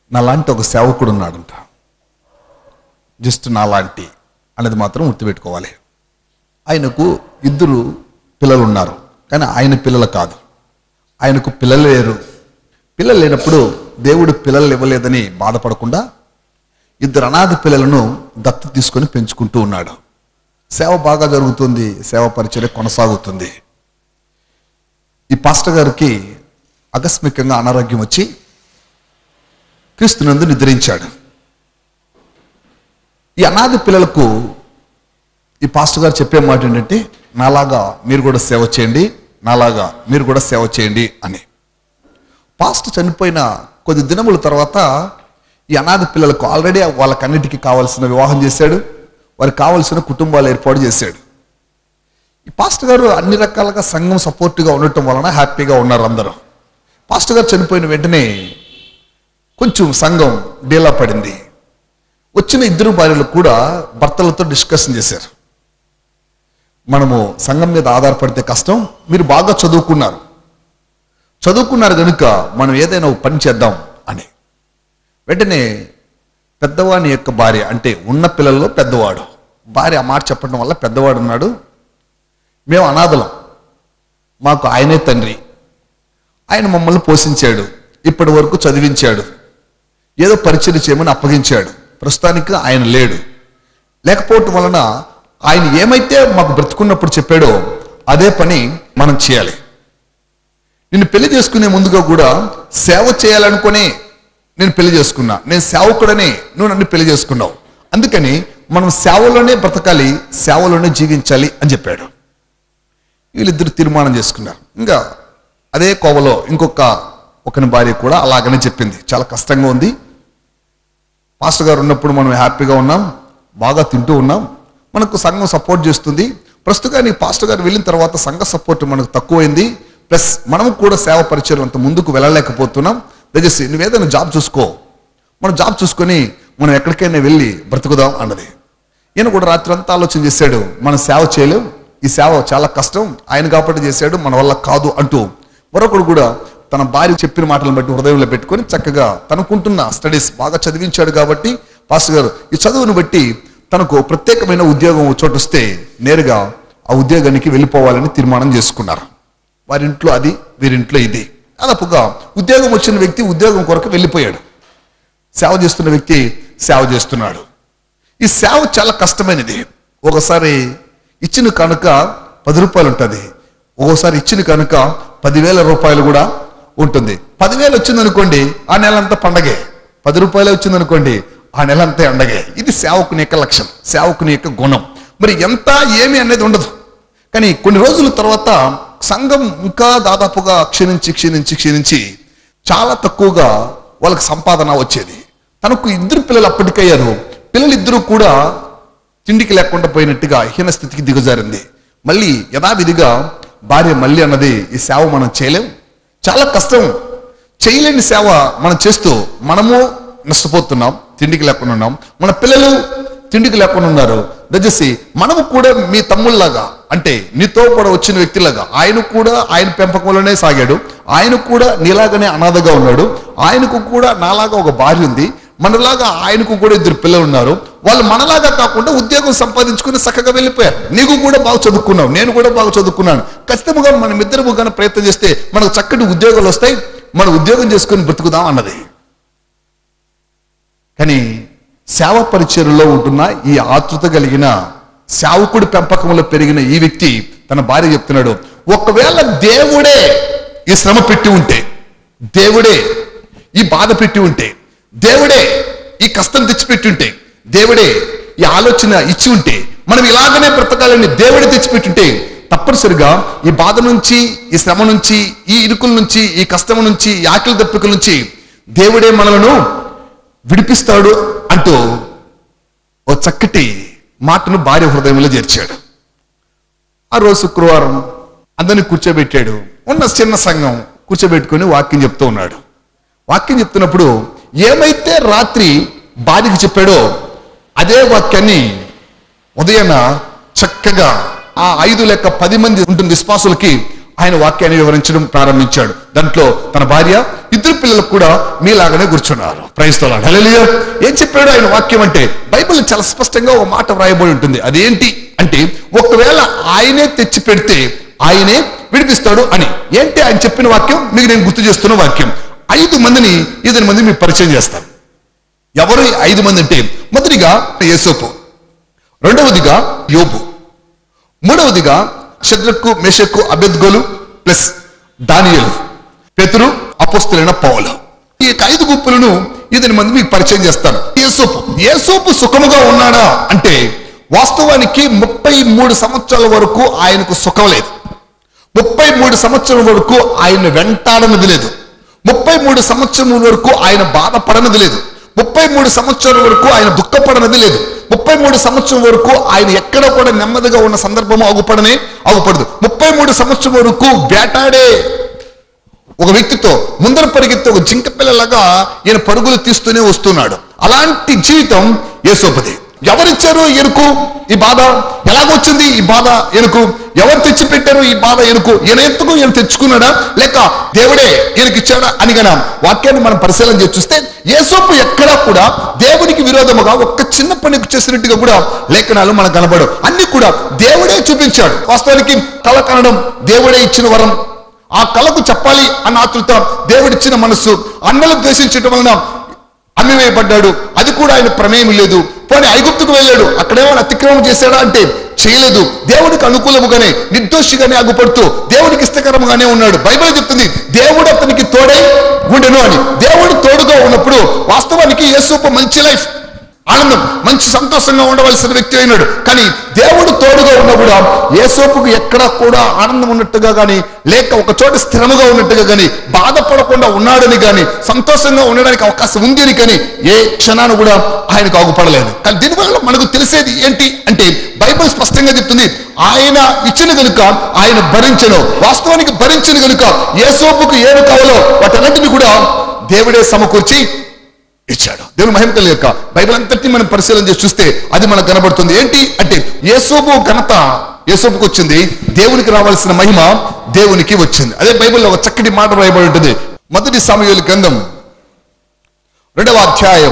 నాలాంటి ఒక సేవకుడు ఉన్నాడంట జస్ట్ నాలాంటి అనేది మాత్రం గుర్తుపెట్టుకోవాలి ఆయనకు ఇద్దరు పిల్లలు ఉన్నారు కానీ ఆయన పిల్లలు కాదు ఆయనకు పిల్లలు లేరు పిల్లలు లేనప్పుడు దేవుడు పిల్లలు ఇవ్వలేదని బాధపడకుండా ఇద్దరు అనాథ పిల్లలను దత్తు తీసుకొని పెంచుకుంటూ ఉన్నాడు సేవ బాగా జరుగుతుంది సేవ పరిచయం కొనసాగుతుంది ఈ పాస్టర్ గారికి ఆకస్మికంగా అనారోగ్యం వచ్చి క్రీస్తునందు నిద్రించాడు ఈ అనాథ పిల్లలకు ఈ పాస్టర్ గారు చెప్పే మాట ఏంటంటే నాలాగా మీరు కూడా సేవ చేయండి నాలాగా మీరు కూడా సేవ చేయండి అని పాస్టర్ చనిపోయిన కొద్ది దినముల తర్వాత ఈ అనాథ పిల్లలకు ఆల్రెడీ వాళ్ళకన్నిటికీ కావాల్సిన వివాహం చేశాడు వారికి కావాల్సిన కుటుంబాలు ఏర్పాటు చేశాడు ఈ పాస్టర్ గారు అన్ని రకాలుగా సంఘం సపోర్ట్గా ఉండటం వలన హ్యాపీగా ఉన్నారు అందరూ పాస్టర్ గారు చనిపోయిన వెంటనే కొంచెం సంఘం డీలా పడింది వచ్చిన ఇద్దరు భార్యలు కూడా భర్తలతో డిస్కషన్ చేశారు మనము సంఘం మీద ఆధారపడితే కష్టం మీరు బాగా చదువుకున్నారు చదువుకున్నారు కనుక మనం ఏదైనా ఒక పని చేద్దాం అని వెంటనే పెద్దవాని యొక్క భార్య అంటే ఉన్న పిల్లల్లో పెద్దవాడు భార్య ఆ మాట చెప్పడం వల్ల పెద్దవాడు ఉన్నాడు మేము అనాథలం మాకు ఆయనే తండ్రి ఆయన మమ్మల్ని పోషించాడు ఇప్పటి వరకు చదివించాడు ఏదో పరిచయం చేయమని అప్పగించాడు ప్రస్తుతానికి ఆయన లేడు లేకపోవటం వలన ఆయన ఏమైతే మాకు బ్రతుకున్నప్పుడు చెప్పాడో అదే పని మనం చేయాలి నిన్ను పెళ్లి చేసుకునే ముందుగా కూడా సేవ చేయాలనుకునే నేను పెళ్లి చేసుకున్నా నేను సేవకుడనే నువ్వు నన్ను పెళ్లి చేసుకున్నావు అందుకని మనం సేవలోనే బ్రతకాలి సేవలోనే జీవించాలి అని చెప్పాడు వీళ్ళిద్దరు తీర్మానం చేసుకున్నారు ఇంకా అదే కోవలో ఇంకొక ఒకని భార్య కూడా అలాగనే చెప్పింది చాలా కష్టంగా ఉంది పాస్టర్ గారు ఉన్నప్పుడు మనం హ్యాపీగా ఉన్నాం బాగా తింటూ ఉన్నాం మనకు సంఘం సపోర్ట్ చేస్తుంది ప్రస్తుతానికి పాస్టర్ గారు వెళ్ళిన తర్వాత సంఘ సపోర్ట్ మనకు తక్కువైంది ప్లస్ మనం కూడా సేవ పరిచయం అంత ముందుకు వెళ్ళలేకపోతున్నాం దయచేసి నువ్వేదైనా జాబ్ చూసుకో మనం జాబ్ చూసుకొని మనం ఎక్కడికైనా వెళ్ళి బ్రతుకుదాం అన్నది ఈయన కూడా రాత్రి అంతా ఆలోచన చేశాడు మనం సేవ చేయలేం ఈ సేవ చాలా కష్టం ఆయన కాబట్టి చేశాడు మన వల్ల కాదు అంటూ మరొకడు కూడా తన భార్య చెప్పిన మాటలను బట్టి హృదయంలో పెట్టుకొని చక్కగా తనకుంటున్న స్టడీస్ బాగా చదివించాడు కాబట్టి పాస్టర్ గారు ఈ చదువును బట్టి తనకు ప్రత్యేకమైన ఉద్యోగం ఓ చోటు వస్తే నేరుగా ఆ ఉద్యోగానికి వెళ్ళిపోవాలని తీర్మానం చేసుకున్నారు వారింట్లో అది వీరింట్లో ఇది దాదాపుగా ఉద్యోగం వచ్చిన వ్యక్తి ఉద్యోగం కొరకు వెళ్ళిపోయాడు సేవ చేస్తున్న వ్యక్తి సేవ చేస్తున్నాడు ఈ సేవ చాలా కష్టమైనది ఒకసారి ఇచ్చిన కనుక పది రూపాయలు ఉంటుంది ఒక్కోసారి ఇచ్చిన కనుక పదివేల రూపాయలు కూడా ఉంటుంది పదివేలు వచ్చిందనుకోండి ఆ నెలంతా పండగే పది రూపాయలు వచ్చిందనుకోండి ఆ నెలంతా ఎండగే ఇది సేవకుని యొక్క లక్ష్యం సేవకుని యొక్క గుణం మరి ఎంత ఏమి అనేది ఉండదు కానీ కొన్ని రోజుల తర్వాత సంఘం ఇంకా దాదాపుగా క్షీణించి క్షీణించి క్షీణించి చాలా తక్కువగా వాళ్ళకి సంపాదన వచ్చేది తనకు ఇద్దరు పిల్లలు అప్పటికయ్యారు పిల్లలిద్దరూ కూడా తిండికి లేకుండా పోయినట్టుగా హీన స్థితికి దిగజారింది మళ్ళీ యథావిధిగా భార్య మళ్ళీ అన్నది ఈ సేవ మనం చేయలేం చాలా కష్టం చేయలేని సేవ మనం చేస్తూ మనము నష్టపోతున్నాం తిండికి లేకుండా ఉన్నాం మన పిల్లలు తిండికి లేకుండా ఉన్నారు దయచేసి మనము కూడా మీ తమ్ముళ్ళలాగా అంటే నీతో కూడా వచ్చిన వ్యక్తిలాగా ఆయన కూడా ఆయన పెంపకంలోనే సాగాడు ఆయన కూడా నీలాగానే అనాథగా ఉన్నాడు ఆయనకు కూడా నాలాగా ఒక భార్య ఉంది మనలాగా ఆయనకు కూడా ఇద్దరు పిల్లలు ఉన్నారు వాళ్ళు మనలాగా కాకుండా ఉద్యోగం సంపాదించుకుని చక్కగా వెళ్ళిపోయారు నీకు కూడా బాగా చదువుకున్నావు నేను కూడా బాగా చదువుకున్నాను ఖచ్చితంగా మనం ఇద్దరు కానీ ప్రయత్నం చేస్తే మనకు చక్కటి ఉద్యోగాలు వస్తాయి మనం ఉద్యోగం చేసుకుని బ్రతుకుదాం అన్నది కానీ సేవ పరిచయలో ఉంటున్న ఈ ఆతృత కలిగిన సేవకుడి పెంపకంలో పెరిగిన ఈ వ్యక్తి తన భార్య చెప్తున్నాడు ఒకవేళ దేవుడే ఈ శ్రమ పెట్టి ఉంటే దేవుడే ఈ బాధ పెట్టి ఉంటే దేవుడే ఈ కష్టం తెచ్చిపెట్టి ఉంటే దేవుడే ఈ ఆలోచన ఇచ్చి ఉంటే మనం ఇలాగనే బ్రతకాలని దేవుడే తెచ్చిపెట్టుంటే తప్పనిసరిగా ఈ బాధ నుంచి ఈ శ్రమ నుంచి ఈ ఇరుకుల నుంచి ఈ కష్టం నుంచి ఈ ఆకలి దప్పికల నుంచి దేవుడే మనలను విడిపిస్తాడు అంటూ ఓ చక్కటి మాటను భార్య హృదయంలో చేర్చాడు ఆ రోజు శుక్రవారం అందరిని కూర్చోబెట్టాడు ఉన్న చిన్న సంఘం కూర్చోబెట్టుకొని వాక్యం చెప్తూ ఉన్నాడు వాక్యం చెప్తున్నప్పుడు ఏమైతే రాత్రి భార్యకి చెప్పాడో అదే వాక్యాన్ని ఉదయాన చక్కగా ఆ ఐదు లెక్క పది మంది ఉంటుంది విశ్వాసులకి ఆయన వాక్యాన్ని వివరించడం ప్రారంభించాడు దాంట్లో తన భార్య పితృ పిల్లలకు కూడా మీలాగానే కూర్చున్నారు ప్రయత్నాలు హల్లెలూయా ఏం చెప్పాడు ఆయన వాక్యం అంటే బైబిల్ చాలా స్పష్టంగా ఒక మాట వ్రాయబడి ఉంటుంది అదేంటి అంటే ఒకవేళ ఆయనే తెచ్చి పెడితే ఆయనే విడిపిస్తాడు అని ఏంటి ఆయన చెప్పిన వాక్యం మీకు నేను గుర్తు చేస్తున్న వాక్యం ఐదు మందిని ఇద్దరు మంది మీకు పరిచయం చేస్తాను ఎవరు ఈ ఐదు మంది అంటే మొదటిగా యేసోపు రెండవదిగా యోబు మూడవదిగా షద్రకు మేషక్కు అభ్యర్థులు ప్లస్ దానియలు పెతురు అపోస్తులైన పౌలు ఈ యొక్క ఐదు గుంపులను ఇతని మంది మీకు పరిచయం చేస్తాను యేసోపు యేసోపు సుఖముగా ఉన్నాడా అంటే వాస్తవానికి ముప్పై మూడు సంవత్సరాల వరకు ఆయనకు సుఖం లేదు ముప్పై మూడు సంవత్సరం వరకు ఆయన వెంటాడనది లేదు ముప్పై మూడు సంవత్సరం వరకు ఆయన బాధపడనది లేదు ముప్పై మూడు సంవత్సరాల వరకు ఆయన దుఃఖపడనది లేదు ముప్పై మూడు సంవత్సరం వరకు ఆయన ఎక్కడ కూడా నెమ్మదిగా ఉన్న సందర్భము అగుపడనే అగుపడదు ముప్పై మూడు సంవత్సరం వరకు వేటాడే ఒక వ్యక్తితో ముందర పరిగెత్తే ఒక జింక పిల్లలాగా ఈయన పరుగులు తీస్తూనే వస్తున్నాడు అలాంటి జీవితం యేసోపది ఎవరిచ్చారు ఎనుకు ఈ బాధ ఎలాగొచ్చింది ఈ బాధ ఎనుకు ఎవరు తెచ్చి పెట్టారు ఈ బాధ ఎనుకు ఈయన ఎందుకు ఈయన తెచ్చుకున్నాడా లేక దేవుడే ఈయనకిచ్చాడా అని గన వాక్యాన్ని మనం పరిశీలన చేసి చూస్తే యేసోపు ఎక్కడా కూడా దేవునికి విరోధముగా ఒక్క చిన్న పని చేసినట్టుగా కూడా లేఖనాలు మనకు కనబడు అన్ని కూడా దేవుడే చూపించాడు వాస్తవానికి కళ కనడం దేవుడే ఇచ్చిన వరం ఆ కళకు చెప్పాలి అన్న ఆతృత దేవుడిచ్చిన మనస్సు అన్నలు ద్వేషించడం వలన అమ్మివేయబడ్డాడు అది కూడా ఆయన ప్రమేయం లేదు పోనీ ఐగుప్తుకు వెళ్ళాడు అక్కడేమైనా అతిక్రమం చేశాడా అంటే చేయలేదు దేవుడికి అనుకూలముగానే నిర్దోషిగానే అగుపడుతూ దేవుడికి ఇష్టకరముగానే ఉన్నాడు బైబిల్ చెప్తుంది దేవుడు అతనికి తోడై ఉండెను అని దేవుడు తోడుగా ఉన్నప్పుడు వాస్తవానికి యేసూపు మంచి లైఫ్ ఆనందం మంచి సంతోషంగా ఉండవలసిన వ్యక్తి అయినాడు కానీ దేవుడు తోడుగా ఉన్నప్పుడు ఏసోపుకు ఎక్కడ కూడా ఆనందం ఉన్నట్టుగా గాని లేక ఒక చోట స్థిరముగా ఉన్నట్టుగా గాని బాధపడకుండా ఉన్నాడని గాని సంతోషంగా ఉండడానికి అవకాశం ఉంది అని కానీ ఏ క్షణాన్ని కూడా ఆయనకు ఆగుపడలేదు కానీ దీనివల్ల మనకు తెలిసేది ఏంటి అంటే బైబిల్ స్పష్టంగా చెప్తుంది ఆయన ఇచ్చిన గనుక ఆయన భరించను వాస్తవానికి భరించిన గనుక ఏసోపుకు ఏమి కావాలో వాటన్నిటిని కూడా దేవుడే సమకూర్చి ఇచ్చాడు దేవుని మహిమ కలిగి యొక్క బైబిల్ అంతటి మనం పరిశీలన చేసి చూస్తే అది మనకు కనబడుతుంది ఏంటి అంటే యేసోపు ఘనత యేసోపుకు వచ్చింది దేవునికి రావాల్సిన మహిమ దేవునికి వచ్చింది అదే బైబిల్లో ఒక చక్కటి మాట రాయబడి ఉంటుంది మొదటి సమయాల గ్రంథం రెండవ అధ్యాయం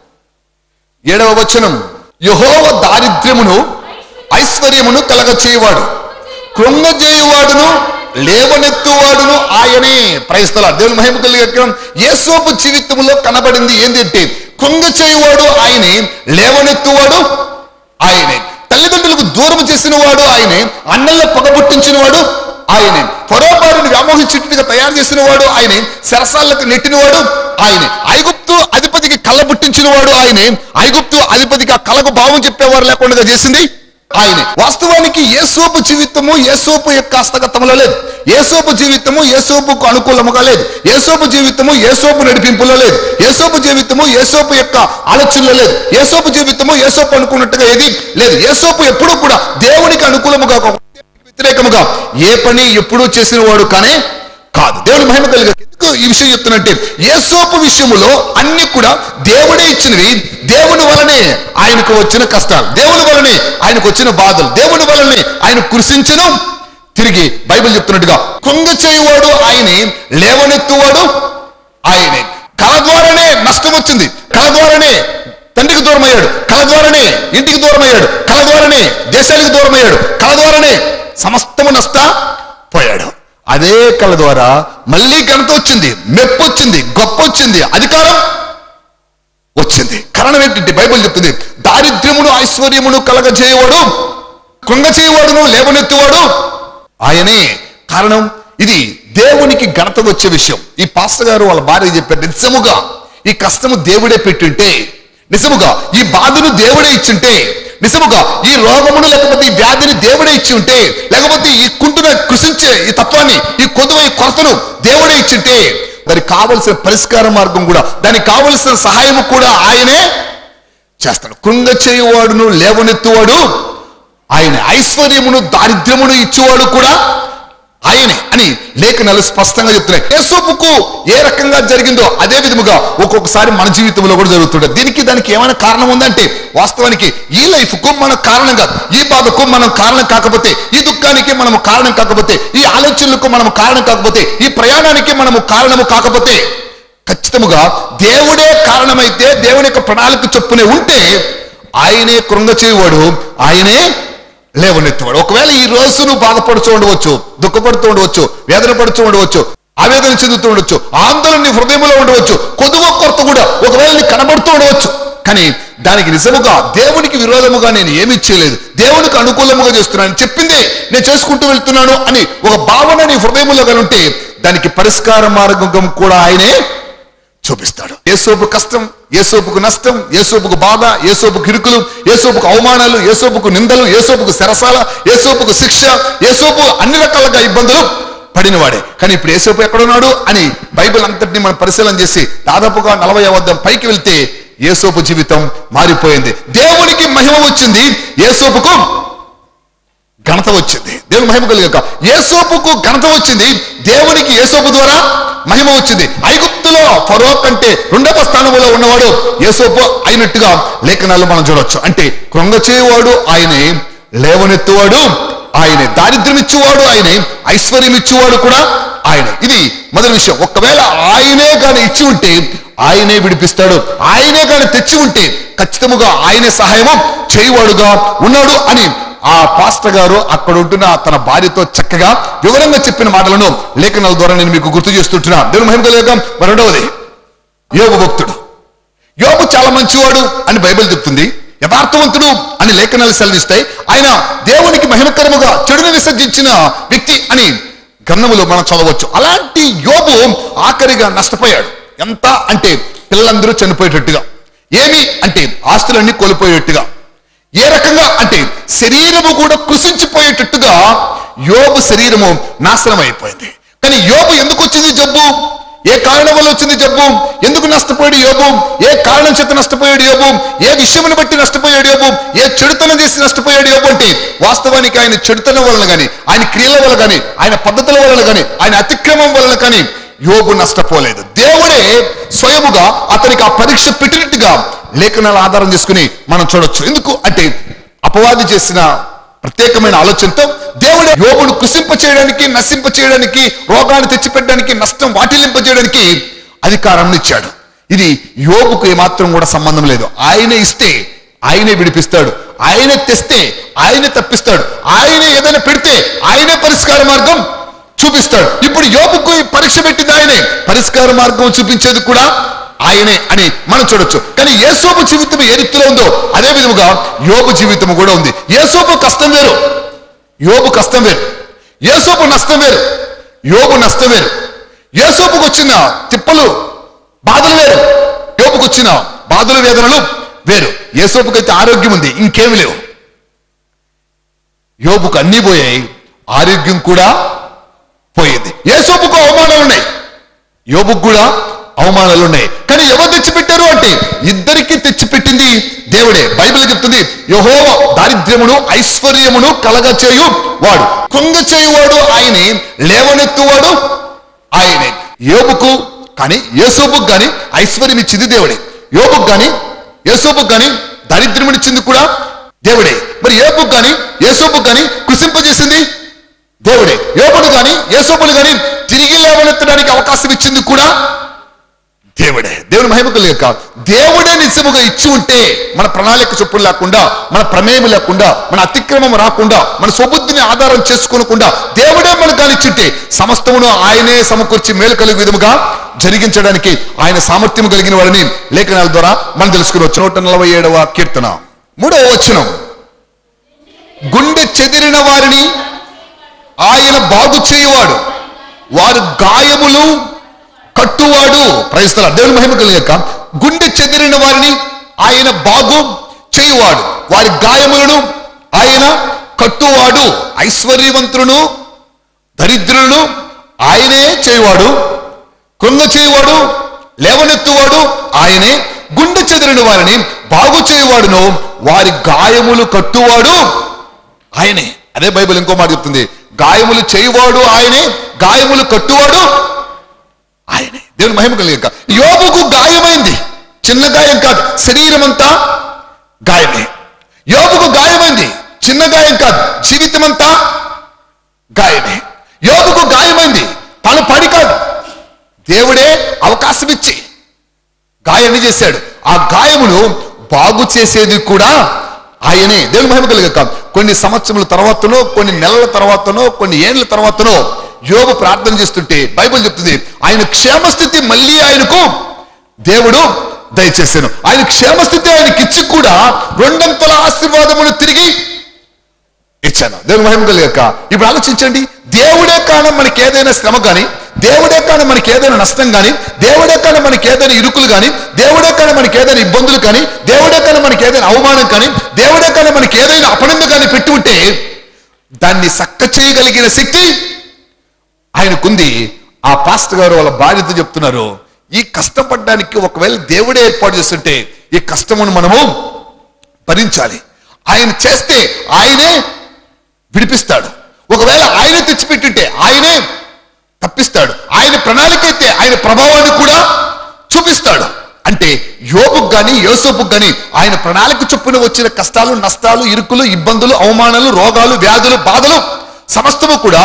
ఏడవ వచనం యహోవ దారిద్ర్యమును ఐశ్వర్యమును కలగ చేయవాడు కృంగజేయువాడును లేవనెత్తువాడును ఆయనే ప్రయస్తల దేవుని మహిమ కలిగి యేసోపు జీవితంలో కనబడింది ఏంటంటే కృంగ చేయువాడు ఆయనే లేవనెత్తువాడు ఆయనే తల్లిదండ్రులకు దూరం చేసిన వాడు ఆయనే అన్నల్లో పగబుట్టించిన వాడు ఆయనే పొరపాటును వ్యామోహించినట్టుగా తయారు చేసిన వాడు ఆయనే సరసాలకు నెట్టినవాడు ఆయనే ఐగుప్తు అధిపతికి కళ్ళబుట్టించిన వాడు ఆయనే ఐగుప్తు అధిపతికి ఆ కళకు భావం చెప్పేవారు లేకుండా చేసింది ఆయనే వాస్తవానికి ఏసోపు జీవితము ఏసోపు యొక్క హస్తగతంలో లేదు ఏసోపు జీవితము ఏసోపుకు అనుకూలముగా లేదు ఏసోపు జీవితము ఏసోపు నడిపింపులో లేదు ఏసోపు జీవితము ఏసోపు యొక్క ఆలోచనలో లేదు ఏసోపు జీవితము ఏసోపు అనుకున్నట్టుగా ఏది లేదు ఏసోపు ఎప్పుడూ కూడా దేవునికి అనుకూలముగా కాకుండా దేవునికి వ్యతిరేకముగా ఏ పని ఎప్పుడూ చేసిన వాడు కానీ కాదు దేవుని మహిమ కలిగ ఎందుకు ఈ విషయం చెప్తున్నట్టే యేసోపు విషయములో అన్ని కూడా దేవుడే ఇచ్చినవి దేవుని వలనే ఆయనకు వచ్చిన కష్టాలు దేవుని వలనే ఆయనకు వచ్చిన బాధలు దేవుని వలనే ఆయన కృషించను తిరిగి బైబిల్ చెప్తున్నట్టుగా కొంగ చేయువాడు ఆయనే లేవనెత్తువాడు ఆయనే కళ ద్వారానే నష్టం వచ్చింది కళ ద్వారానే తండ్రికి దూరం అయ్యాడు కళ ద్వారానే ఇంటికి దూరం అయ్యాడు కళ ద్వారానే దేశానికి దూరం అయ్యాడు కళ ద్వారానే సమస్తము నష్ట పోయాడు అదే కళ ద్వారా మళ్ళీ ఘనత వచ్చింది మెప్పు వచ్చింది గొప్ప వచ్చింది అధికారం వచ్చింది కారణం ఏంటంటే బైబిల్ చెప్తుంది దారిద్ర్యమును ఐశ్వర్యమును కలగజేయవాడు కృంగ చేయవాడును లేవనెత్తువాడు ఆయనే కారణం ఇది దేవునికి ఘనత వచ్చే విషయం ఈ పాస్టర్ గారు వాళ్ళ భార్య చెప్పారు నిజముగా ఈ కష్టము దేవుడే పెట్టుంటే నిజముగా ఈ బాధను దేవుడే ఇచ్చుంటే నిజముగా ఈ రోగమును లేకపోతే ఈ వ్యాధిని దేవుడే ఇచ్చి ఉంటే లేకపోతే ఈ కుంటున కృషించే ఈ తత్వాన్ని ఈ కొదువ ఈ కొరతను దేవుడే ఇచ్చింటే దానికి కావలసిన పరిష్కార మార్గం కూడా దానికి కావలసిన సహాయం కూడా ఆయనే చేస్తాడు కృంగ చేయువాడును లేవనెత్తువాడు ఆయన ఐశ్వర్యమును దారిద్ర్యమును ఇచ్చేవాడు కూడా ఆయనే అని లేఖనాలు స్పష్టంగా చెప్తున్నాయి యేసోపుకు ఏ రకంగా జరిగిందో అదే విధముగా ఒక్కొక్కసారి మన జీవితంలో కూడా జరుగుతుండే దీనికి దానికి ఏమైనా కారణం ఉందంటే వాస్తవానికి ఈ లైఫ్ కు మనం కారణం కాదు ఈ బాధకు మనం కారణం కాకపోతే ఈ దుఃఖానికి మనము కారణం కాకపోతే ఈ ఆలోచనలకు మనము కారణం కాకపోతే ఈ ప్రయాణానికి మనము కారణము కాకపోతే ఖచ్చితముగా దేవుడే కారణమైతే దేవుని యొక్క ప్రణాళిక చొప్పునే ఉంటే ఆయనే కృంగ చేయవాడు ఆయనే లేవనెత్తువాడు ఒకవేళ ఈ రోజు నువ్వు బాధపడుతూ ఉండవచ్చు దుఃఖపడుతూ ఉండవచ్చు వేదన పడుతూ ఉండవచ్చు ఆవేదన చెందుతూ ఉండవచ్చు ఆందోళన నీ హృదయంలో ఉండవచ్చు కొదువ కొరత కూడా ఒకవేళ నీకు కనబడుతూ ఉండవచ్చు కానీ దానికి నిజముగా దేవునికి విరోధముగా నేను ఏమీ చేయలేదు దేవునికి అనుకూలముగా చేస్తున్నాను చెప్పింది నేను చేసుకుంటూ వెళ్తున్నాను అని ఒక భావన నీ హృదయంలో కానీ ఉంటే దానికి పరిష్కార మార్గం కూడా ఆయనే చూపిస్తాడు ఏసోపు కష్టం ఏసోపుకు నష్టం ఏసోపుకు బాధ ఏసోపుకు ఇరుకులు ఏసోపుకు అవమానాలు ఏసోపుకు నిందలు ఏసోపుకు శరసాల ఏసోపుకు శిక్ష ఏసోపు అన్ని రకాలుగా ఇబ్బందులు పడినవాడే కానీ ఇప్పుడు ఏసోపు ఎక్కడున్నాడు అని బైబిల్ అంతటిని మనం పరిశీలన చేసి దాదాపుగా నలభై వద్దం పైకి వెళ్తే ఏసోపు జీవితం మారిపోయింది దేవునికి మహిమ వచ్చింది ఏసోపుకు ఘనత వచ్చింది దేవుని మహిమ కలిగాక ఏసోపుకు ఘనత వచ్చింది దేవునికి ఏసోపు ద్వారా మహిమ వచ్చింది ఐగుప్తులో ఫరో కంటే రెండవ స్థానంలో ఉన్నవాడు ఏసోపు అయినట్టుగా లేఖనాలు మనం చూడొచ్చు అంటే కృంగ చేయవాడు ఆయనే లేవనెత్తువాడు ఆయనే దారిద్ర్యం ఇచ్చేవాడు ఆయనే ఐశ్వర్యం ఇచ్చేవాడు కూడా ఆయన ఇది మొదటి విషయం ఒకవేళ ఆయనే కానీ ఇచ్చి ఉంటే ఆయనే విడిపిస్తాడు ఆయనే కానీ తెచ్చి ఉంటే ఖచ్చితముగా ఆయనే సహాయము చేయవాడుగా ఉన్నాడు అని ఆ పాస్టర్ గారు అక్కడ ఉంటున్న తన భార్యతో చక్కగా వివరంగా చెప్పిన మాటలను లేఖనాల ద్వారా నేను మీకు గుర్తు చేస్తుంటున్నా దేవుని మహిమ కలిగాం రెండవది యోగు భక్తుడు యోగు చాలా మంచివాడు అని బైబిల్ చెప్తుంది యథార్థవంతుడు అని లేఖనాలు సెలవిస్తాయి ఆయన దేవునికి మహిమకరముగా చెడును విసర్జించిన వ్యక్తి అని గ్రంథములో మనం చదవచ్చు అలాంటి యోబు ఆఖరిగా నష్టపోయాడు ఎంత అంటే పిల్లలందరూ చనిపోయేటట్టుగా ఏమి అంటే ఆస్తులన్నీ కోల్పోయేట్టుగా ఏ రకంగా అంటే శరీరము కూడా కృషించిపోయేటట్టుగా యోబు శరీరము నాశనం అయిపోయింది కానీ యోబు ఎందుకు వచ్చింది జబ్బు ఏ కారణం వల్ల వచ్చింది జబ్బు ఎందుకు నష్టపోయాడు యోబు ఏ కారణం చేత నష్టపోయాడు యోబు ఏ విషయమును బట్టి నష్టపోయాడు యోబు ఏ చెడుతనం చేసి నష్టపోయాడు యోబు అంటే వాస్తవానికి ఆయన చెడుతనం వలన కానీ ఆయన క్రియల వల్ల కానీ ఆయన పద్ధతుల వలన కానీ ఆయన అతిక్రమం వలన కానీ యోబు నష్టపోలేదు దేవుడే స్వయముగా అతనికి ఆ పరీక్ష పెట్టినట్టుగా లేఖనాల ఆధారం చేసుకుని మనం చూడొచ్చు ఎందుకు అంటే అపవాది చేసిన ప్రత్యేకమైన ఆలోచనతో దేవుడే యోగును కుసింప చేయడానికి నశింప చేయడానికి రోగాన్ని తెచ్చిపెట్టడానికి నష్టం వాటిల్లింప చేయడానికి అధికారాన్ని ఇచ్చాడు ఇది యోగుకు ఏమాత్రం కూడా సంబంధం లేదు ఆయనే ఇస్తే ఆయనే విడిపిస్తాడు ఆయనే తెస్తే ఆయనే తప్పిస్తాడు ఆయనే ఏదైనా పెడితే ఆయనే పరిష్కార మార్గం చూపిస్తాడు ఇప్పుడు యోబుకు ఈ పరీక్ష పెట్టింది ఆయనే పరిష్కార మార్గం చూపించేది కూడా ఆయనే అని మనం చూడొచ్చు కానీ ఏసోపు జీవితం ఏ రీతిలో ఉందో అదే విధముగా యోబు జీవితం కూడా ఉంది ఏసోపు కష్టం వేరు యోబు కష్టం వేరు ఏసోపు నష్టం వేరు యోబు నష్టం వేరు ఏసోపుకు వచ్చిన తిప్పలు బాధలు వేరు యోబుకు వచ్చిన బాధలు వేదనలు వేరు ఏసోపుకైతే ఆరోగ్యం ఉంది ఇంకేమి లేవు యోబుకు అన్నీ పోయాయి ఆరోగ్యం కూడా పోయింది ఏసోపుకు అవమానాలు ఉన్నాయి యోబుకు కూడా అవమానాలు ఉన్నాయి కానీ ఎవరు తెచ్చిపెట్టారు అంటే ఇద్దరికి తెచ్చిపెట్టింది దేవుడే బైబిల్ చెప్తుంది యహోవ దారిద్ర్యమును ఐశ్వర్యమును కలగ చేయు వాడు కొంగ చేయువాడు ఆయనే లేవనెత్తువాడు ఆయనే యోబుకు కానీ యేసోబుకు కానీ ఐశ్వర్యం ఇచ్చింది దేవుడే యోబుకు కానీ యేసోబుకు కానీ దారిద్ర్యమునిచ్చింది కూడా దేవుడే మరి యోబుకు కానీ యేసోబుకు కానీ కృషింపజేసింది దేవుడే యోబుడు కానీ యేసోబులు కానీ తిరిగి లేవనెత్తడానికి అవకాశం ఇచ్చింది కూడా దేవుడే దేవుని మహిమ కలిగక దేవుడే నిజముగా ఇచ్చి ఉంటే మన ప్రణాళిక చొప్పులు లేకుండా మన ప్రమేయం లేకుండా మన అతిక్రమం రాకుండా మన స్వబుద్ధిని ఆధారం చేసుకోనకుండా దేవుడే మనకు కానిచ్చుంటే సమస్తమును ఆయనే సమకూర్చి మేలు కలిగే విధముగా జరిగించడానికి ఆయన సామర్థ్యం కలిగిన వారిని లేఖనాల ద్వారా మనం తెలుసుకుని నూట నలభై ఏడవ కీర్తన మూడవ వచనం గుండె చెదిరిన వారిని ఆయన బాగు చేయువాడు వారు గాయములు కట్టువాడు ప్రయత్నాల దేవుని మహిమ కలిగాక గుండె చెదిరిన వారిని ఆయన బాగు చేయువాడు వారి గాయములను ఆయన కట్టువాడు ఐశ్వర్యవంతులను దరిద్రులను ఆయనే చేయువాడు కృంగ చేయువాడు లేవనెత్తువాడు ఆయనే గుండె చెదిరిన వారిని బాగు చేయువాడును వారి గాయములు కట్టువాడు ఆయనే అదే బైబిల్ ఇంకో మాట చెప్తుంది గాయములు చేయువాడు ఆయనే గాయములు కట్టువాడు ఆయనే దేవుని మహిమ కలిగాక యోబుకు గాయమైంది చిన్న గాయం కాదు శరీరం అంతా గాయమే యోబుకు గాయమైంది చిన్న గాయం కాదు జీవితం అంతా గాయమే యోబుకు గాయమైంది తను పడి కాదు దేవుడే అవకాశం ఇచ్చి గాయాన్ని చేశాడు ఆ గాయమును బాగు చేసేది కూడా ఆయనే దేవుని మహిమ కలిగక కొన్ని సంవత్సరముల తర్వాతనో కొన్ని నెలల తర్వాతనో కొన్ని ఏళ్ళ తర్వాతనో యోగు ప్రార్థన చేస్తుంటే బైబిల్ చెప్తుంది ఆయన క్షేమస్థితి మళ్ళీ ఆయనకు దేవుడు దయచేశాను ఆయన క్షేమస్థితి ఆయనకి ఇచ్చి కూడా రెండంతల ఆశీర్వాదమును తిరిగి ఇచ్చాను దేవుని మహిమ కలిగాక ఇప్పుడు ఆలోచించండి దేవుడే కాలం మనకి ఏదైనా శ్రమ కానీ దేవుడే కాలం మనకి ఏదైనా నష్టం కానీ దేవుడే కాలం మనకి ఏదైనా ఇరుకులు కానీ దేవుడే కాలం మనకి ఏదైనా ఇబ్బందులు కానీ దేవుడే కాలం మనకి ఏదైనా అవమానం కానీ దేవుడే కాలం మనకి ఏదైనా అపనంద కానీ పెట్టి ఉంటే దాన్ని సక్క చేయగలిగిన శక్తి ఆయనకుంది ఆ పాస్టర్ గారు వాళ్ళ భార్యతో చెప్తున్నారు ఈ కష్టపడడానికి ఒకవేళ దేవుడే ఏర్పాటు చేస్తుంటే ఈ కష్టమును మనము భరించాలి ఆయన చేస్తే ఆయనే విడిపిస్తాడు ఒకవేళ ఆయనే తెచ్చిపెట్టుంటే ఆయనే తప్పిస్తాడు ఆయన ప్రణాళిక అయితే ఆయన ప్రభావాన్ని కూడా చూపిస్తాడు అంటే యోబుకు గాని యోసోపుకు గాని ఆయన ప్రణాళిక చొప్పున వచ్చిన కష్టాలు నష్టాలు ఇరుకులు ఇబ్బందులు అవమానాలు రోగాలు వ్యాధులు బాధలు సమస్తము కూడా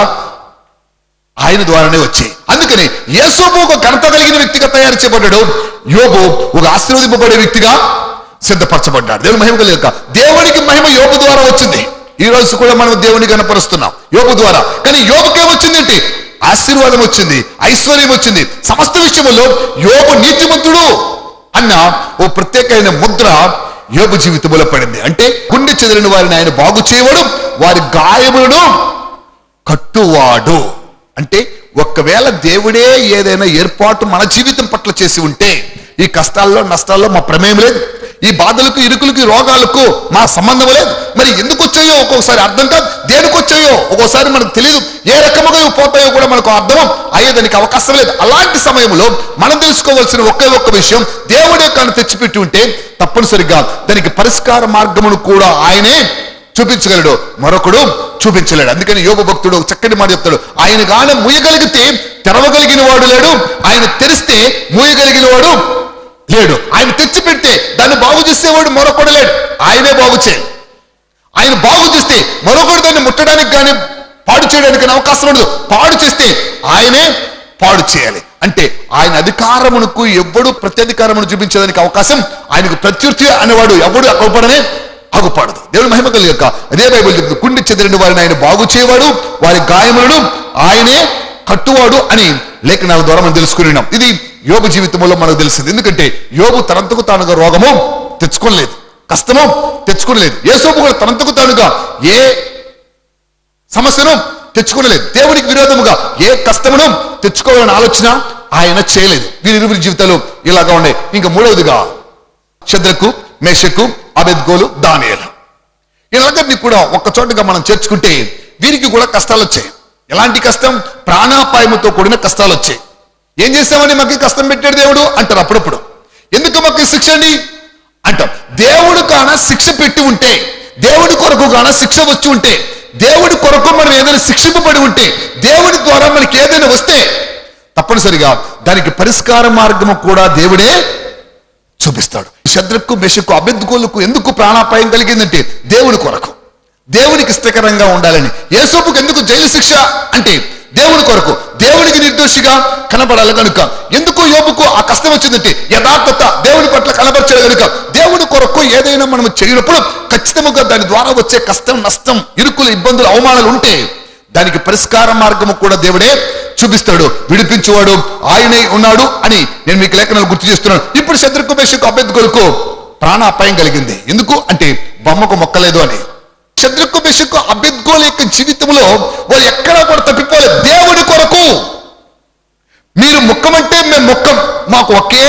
ఆయన ద్వారానే వచ్చాయి అందుకని యేసోబు ఒక ఘనత కలిగిన వ్యక్తిగా తయారు చేయబడ్డాడు యోబు ఒక ఆశీర్వదింపబడే వ్యక్తిగా సిద్ధపరచబడ్డాడు దేవుని మహిమ కలిగక దేవునికి మహిమ యోబు ద్వారా వచ్చింది ఈ రోజు కూడా మనం దేవుని కనపరుస్తున్నాం యోబు ద్వారా కానీ యోబుకే వచ్చిందంటే ఆశీర్వాదం వచ్చింది ఐశ్వర్యం వచ్చింది సమస్త విషయంలో యోబు నీతిమంతుడు అన్న ఓ ప్రత్యేకమైన ముద్ర యోబు జీవితంలో పడింది అంటే గుండె చెదిరిన వారిని ఆయన బాగు చేయవడం వారి గాయములను కట్టువాడు అంటే ఒకవేళ దేవుడే ఏదైనా ఏర్పాటు మన జీవితం పట్ల చేసి ఉంటే ఈ కష్టాల్లో నష్టాల్లో మా ప్రమేయం లేదు ఈ బాధలకు ఇరుకులకి రోగాలకు మా సంబంధం లేదు మరి ఎందుకు వచ్చాయో ఒక్కొక్కసారి అర్థం కాదు దేనికి వచ్చాయో ఒక్కోసారి మనకు తెలియదు ఏ రకముగా ఇవి పోతాయో కూడా మనకు అర్థం అయ్యేదానికి అవకాశం లేదు అలాంటి సమయంలో మనం తెలుసుకోవాల్సిన ఒకే ఒక్క విషయం దేవుడే కానీ తెచ్చిపెట్టి ఉంటే తప్పనిసరిగా దానికి పరిష్కార మార్గమును కూడా ఆయనే చూపించగలడు మరొకడు చూపించలేడు అందుకని యోగ భక్తుడు ఒక చక్కటి మాట చెప్తాడు ఆయన గాన మూయగలిగితే తెరవగలిగిన వాడు లేడు ఆయన తెరిస్తే మూయగలిగిన వాడు లేడు ఆయన తెచ్చి పెడితే దాన్ని బాగు చేసేవాడు మరొకడు లేడు ఆయనే బాగు చేయాలి ఆయన బాగు చేస్తే మరొకడు దాన్ని ముట్టడానికి కానీ పాడు చేయడానికి కానీ అవకాశం ఉండదు పాడు చేస్తే ఆయనే పాడు చేయాలి అంటే ఆయన అధికారమునకు ఎవ్వడు ప్రత్యధికారమును చూపించేదానికి అవకాశం ఆయనకు ప్రత్యుర్థి అనేవాడు ఎవడు అగపడనే అగుపడదు దేవుని మహిమ కలిగక అదే బైబిల్ చెప్తుంది కుండి చెదిరిన వారిని ఆయన బాగు చేయవాడు వారి గాయములను ఆయనే కట్టువాడు అని లేఖనాల ద్వారా మనం తెలుసుకుని ఇది యోగ జీవితంలో మనకు తెలిసింది ఎందుకంటే యోగు తనంతకు తానుగా రోగము తెచ్చుకోలేదు కష్టము తెచ్చుకోలేదు ఏ సోపు కూడా తనంతకు తానుగా ఏ సమస్యను తెచ్చుకోలేదు దేవునికి విరోధముగా ఏ కష్టమును తెచ్చుకోవాలని ఆలోచన ఆయన చేయలేదు వీరిరువురి జీవితాలు ఇలాగా ఉన్నాయి ఇంకా మూడవదిగా శద్రకు మేషకు అబెద్గోలు దానియలు వీళ్ళందరినీ కూడా ఒక్క చోటుగా మనం చేర్చుకుంటే వీరికి కూడా కష్టాలు వచ్చాయి ఎలాంటి కష్టం ప్రాణాపాయముతో కూడిన కష్టాలు వచ్చాయి ఏం చేసామని మాకు ఈ కష్టం పెట్టాడు దేవుడు అంటారు అప్పుడప్పుడు ఎందుకు మాకు ఈ శిక్ష అండి అంటాం దేవుడు కాన శిక్ష పెట్టి ఉంటే దేవుడి కొరకు కాన శిక్ష వచ్చి ఉంటే దేవుడి కొరకు మనం ఏదైనా శిక్షింపబడి ఉంటే దేవుడి ద్వారా మనకి ఏదైనా వస్తే తప్పనిసరిగా దానికి పరిష్కార మార్గము కూడా దేవుడే చూపిస్తాడు శద్రకు మెషకు అభ్యర్థుకోలకు ఎందుకు ప్రాణాపాయం కలిగిందంటే దేవుని కొరకు దేవునికి ఇష్టకరంగా ఉండాలని యేసోపుకు ఎందుకు జైలు శిక్ష అంటే దేవుని కొరకు దేవునికి నిర్దోషిగా కనబడాలి కనుక ఎందుకు యోబుకు ఆ కష్టం వచ్చిందంటే యథార్థత దేవుని పట్ల కనబరచాడు కనుక దేవుని కొరకు ఏదైనా మనం చేయనప్పుడు ఖచ్చితంగా దాని ద్వారా వచ్చే కష్టం నష్టం ఇరుకులు ఇబ్బందులు అవమానాలు ఉంటే దానికి పరిష్కార మార్గము కూడా దేవుడే చూపిస్తాడు విడిపించేవాడు ఆయనే ఉన్నాడు అని నేను మీకు లేఖనాలు గుర్తు చేస్తున్నాను ఇప్పుడు శత్రుకు మేషకు అభ్యర్థులకు ప్రాణాపాయం కలిగింది ఎందుకు అంటే బొమ్మకు మొక్కలేదు అని శత్రుకు మేషకు అభ్యర్థుల యొక్క జీవితంలో వారు ఎక్కడా కూడా తప్పిపోలేదు దేవుడి కొరకు మీరు ముక్కమంటే మేము ముక్కం మాకు ఒకే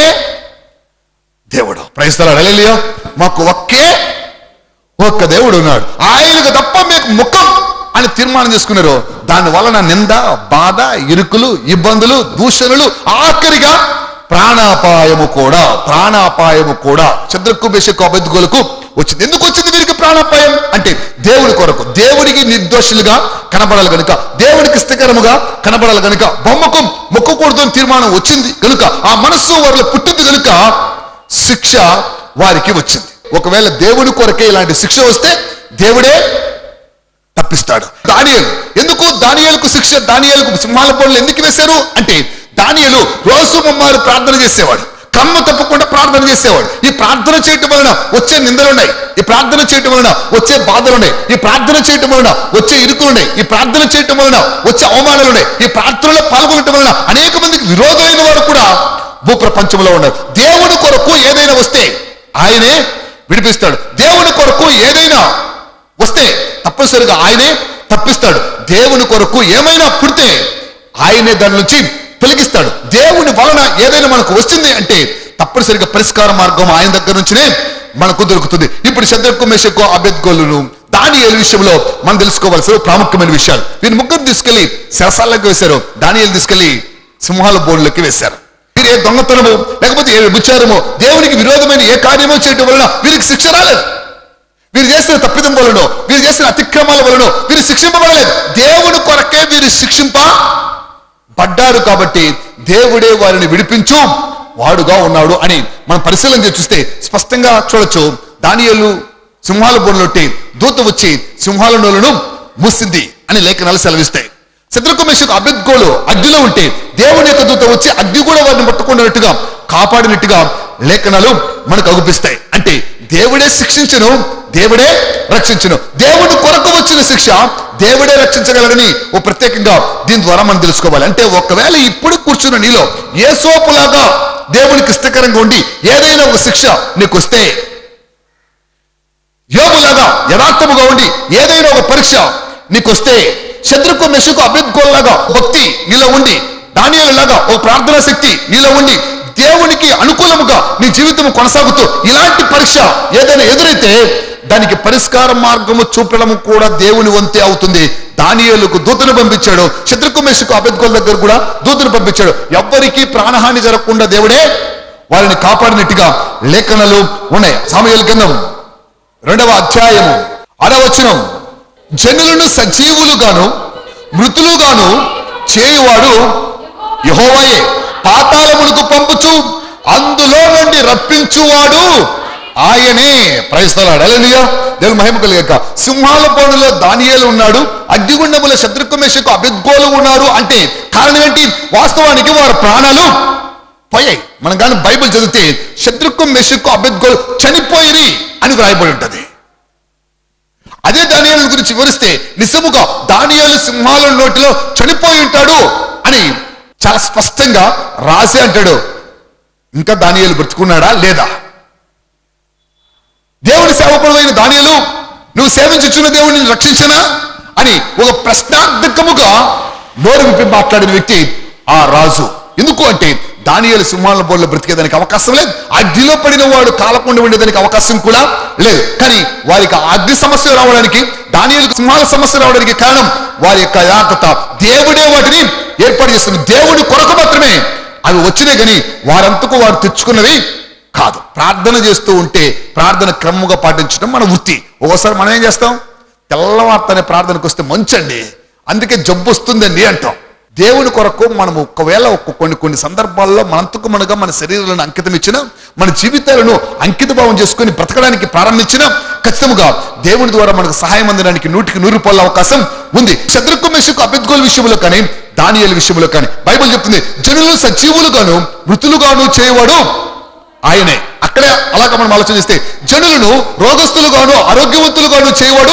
దేవుడు ప్రయత్నాలు అడగలియో మాకు ఒకే ఒక్క దేవుడు ఉన్నాడు ఆయనకు తప్ప మీకు ముఖం అని తీర్మానం చేసుకున్నారు దాని వలన నింద బాధ ఇరుకులు ఇబ్బందులు దూషణలు ఆఖరిగా ప్రాణాపాయము కూడా ప్రాణాపాయము కూడా చంద్రకు బెషకు అబద్ధులకు వచ్చింది ఎందుకు వచ్చింది వీరికి ప్రాణాపాయం అంటే దేవుని కొరకు దేవుడికి నిర్దోషులుగా కనబడాలి కనుక దేవుడికి ఇష్టకరముగా కనబడాలి కనుక బొమ్మకు మొక్కకూడదు అని తీర్మానం వచ్చింది కనుక ఆ మనస్సు వారిలో పుట్టింది కనుక శిక్ష వారికి వచ్చింది ఒకవేళ దేవుని కొరకే ఇలాంటి శిక్ష వస్తే దేవుడే తప్పిస్తాడు దానియలు ఎందుకు దానియలకు శిక్ష దానియలకు సింహాల పొడలు ఎందుకు వేశారు అంటే దానియలు రోజు మమ్మారు ప్రార్థన చేసేవాడు క్రమ తప్పకుండా ప్రార్థన చేసేవాడు ఈ ప్రార్థన చేయటం వలన వచ్చే నిందలున్నాయి ఈ ప్రార్థన చేయటం వలన వచ్చే బాధలున్నాయి ఈ ప్రార్థన చేయటం వలన వచ్చే ఇరుకులున్నాయి ఈ ప్రార్థన చేయటం వలన వచ్చే అవమానాలున్నాయి ఈ ప్రార్థనలో పాల్గొనటం వలన అనేక మందికి విరోధమైన వారు కూడా భూప్రపంచంలో ఉన్నారు దేవుని కొరకు ఏదైనా వస్తే ఆయనే విడిపిస్తాడు దేవుని కొరకు ఏదైనా వస్తే తప్పనిసరిగా ఆయనే తప్పిస్తాడు దేవుని కొరకు ఏమైనా పుడితే ఆయనే దాని నుంచి తొలగిస్తాడు దేవుని వలన ఏదైనా మనకు వచ్చింది అంటే తప్పనిసరిగా పరిష్కార మార్గం ఆయన దగ్గర నుంచినే మనకు దొరుకుతుంది ఇప్పుడు శత్రుకు మెషకు అభ్యర్థులను దాని విషయంలో మనం తెలుసుకోవాల్సిన ప్రాముఖ్యమైన విషయాలు వీరిని ముగ్గురు తీసుకెళ్లి శరసాలకు వేశారు దానియలు తీసుకెళ్లి సింహాల బోన్లోకి వేశారు వీరు ఏ దొంగతనము లేకపోతే ఏ విచారము దేవునికి విరోధమైన ఏ కార్యమో చేయటం వలన వీరికి శిక్ష రాలేదు వీరు చేసిన తప్పిదం వలన వీరు చేసిన అతిక్రమాల వలన వీరు శిక్షింపబడలేదు దేవుని కొరకే వీరు శిక్షింప పడ్డారు కాబట్టి దేవుడే వారిని విడిపించు వాడుగా ఉన్నాడు అని మనం పరిశీలన చేసి చూస్తే స్పష్టంగా చూడొచ్చు దానియలు సింహాల బోన్లొట్టి దూత వచ్చి సింహాల నోలను మూసింది అని లేఖనాలు సెలవిస్తాయి శత్రుకుమేషకు అభ్యర్థులు అగ్నిలో ఉంటే దేవుని యొక్క దూత వచ్చి అగ్ని కూడా వారిని పట్టుకున్నట్టుగా కాపాడినట్టుగా లేఖనాలు మనకు అగుపిస్తాయి అంటే దేవుడే శిక్షించను దేవుడే రక్షించను దేవుని కొరకు వచ్చిన శిక్ష దేవుడే రక్షించగలడని ఓ ప్రత్యేకంగా దీని ద్వారా మనం తెలుసుకోవాలి అంటే ఒకవేళ ఇప్పుడు కూర్చున్న నీలో ఏ సోపులాగా దేవునికి ఇష్టకరంగా ఉండి ఏదైనా ఒక శిక్ష నీకు వస్తే యోగులాగా యథార్థముగా ఉండి ఏదైనా ఒక పరీక్ష నీకు వస్తే శత్రుకు మెషుకు అభ్యర్థులాగా భక్తి నీలో ఉండి దానిలాగా ఓ ప్రార్థనా శక్తి నీలో ఉండి దేవునికి అనుకూలముగా నీ జీవితం కొనసాగుతూ ఇలాంటి పరీక్ష ఏదైనా ఎదురైతే దానికి పరిష్కార మార్గము చూపడం కూడా దేవుని వంతే అవుతుంది దానియేలుకు దూతను పంపించాడు శత్రుకు మెషుకు అభ్యర్థుల దగ్గర కూడా దూతను పంపించాడు ఎవ్వరికీ ప్రాణహాని జరగకుండా దేవుడే వారిని కాపాడినట్టుగా లేఖనలు ఉన్నాయి సామయలు గ్రంథం రెండవ అధ్యాయము అరవచనం జనులను సజీవులుగాను మృతులుగాను చేయువాడు యహోవయే పాతాళములకు పంపుచు అందులో నుండి రప్పించువాడు ఆయనే ప్రయత్నాడు అలలియా దేవుని మహిమ కలిగాక సింహాల పోనులో దానియేలు ఉన్నాడు అగ్నిగుండముల శత్రుకుమేషకు అభిద్గోలు ఉన్నారు అంటే కారణం ఏంటి వాస్తవానికి వారి ప్రాణాలు పోయాయి మనం కానీ బైబిల్ చదివితే శత్రుకు మెషకు అభ్యర్థులు చనిపోయిరి అని వ్రాయబడి ఉంటది అదే దానియాల గురించి వివరిస్తే నిజముగా దానియాలు సింహాల నోటిలో చనిపోయి ఉంటాడు అని చాలా స్పష్టంగా రాసి అంటాడు ఇంకా దానియాలు బ్రతుకున్నాడా లేదా దేవుని సేవకుడైన దానియలు నువ్వు సేవించుచున్న దేవుడిని రక్షించనా అని ఒక ప్రశ్నార్థకముగా నోరు విప్పి మాట్లాడిన వ్యక్తి ఆ రాజు ఎందుకు అంటే దానియలు సింహాల బోర్లో బ్రతికేదానికి అవకాశం లేదు అగ్నిలో పడిన వాడు కాలకుండా ఉండేదానికి అవకాశం కూడా లేదు కానీ వారికి ఆ అగ్ని సమస్య రావడానికి దానియలకు సింహాల సమస్య రావడానికి కారణం వారి యొక్క యథార్థత దేవుడే వాటిని ఏర్పాటు చేస్తుంది దేవుడి కొరకు మాత్రమే అవి వచ్చినాయి కానీ వారంతకు వారు తెచ్చుకున్నవి కాదు ప్రార్థన చేస్తూ ఉంటే ప్రార్థన క్రమంగా పాటించడం మన వృత్తి ఓసారి మనం ఏం చేస్తాం తెల్లవార్తనే ప్రార్థనకు వస్తే మంచండి అందుకే జబ్బు వస్తుందండి అంటాం దేవుని కొరకు మనం ఒకవేళ ఒక కొన్ని కొన్ని సందర్భాల్లో మనంతకు మనగా మన శరీరాలను అంకితం ఇచ్చిన మన జీవితాలను అంకిత భావం చేసుకొని బ్రతకడానికి ప్రారంభించిన ఖచ్చితంగా దేవుని ద్వారా మనకు సహాయం అందడానికి నూటికి నూరు రూపాయల అవకాశం ఉంది శత్రుకు మెషకు అభ్యర్థుల విషయంలో కానీ దానియల విషయంలో కానీ బైబిల్ చెప్తుంది జనులు సజీవులుగాను మృతులుగాను చేయవాడు ఆయనే అక్కడే అలాగ మనం ఆలోచన చేస్తే జనులను రోగస్తులుగాను ఆరోగ్యవంతులుగాను చేయవాడు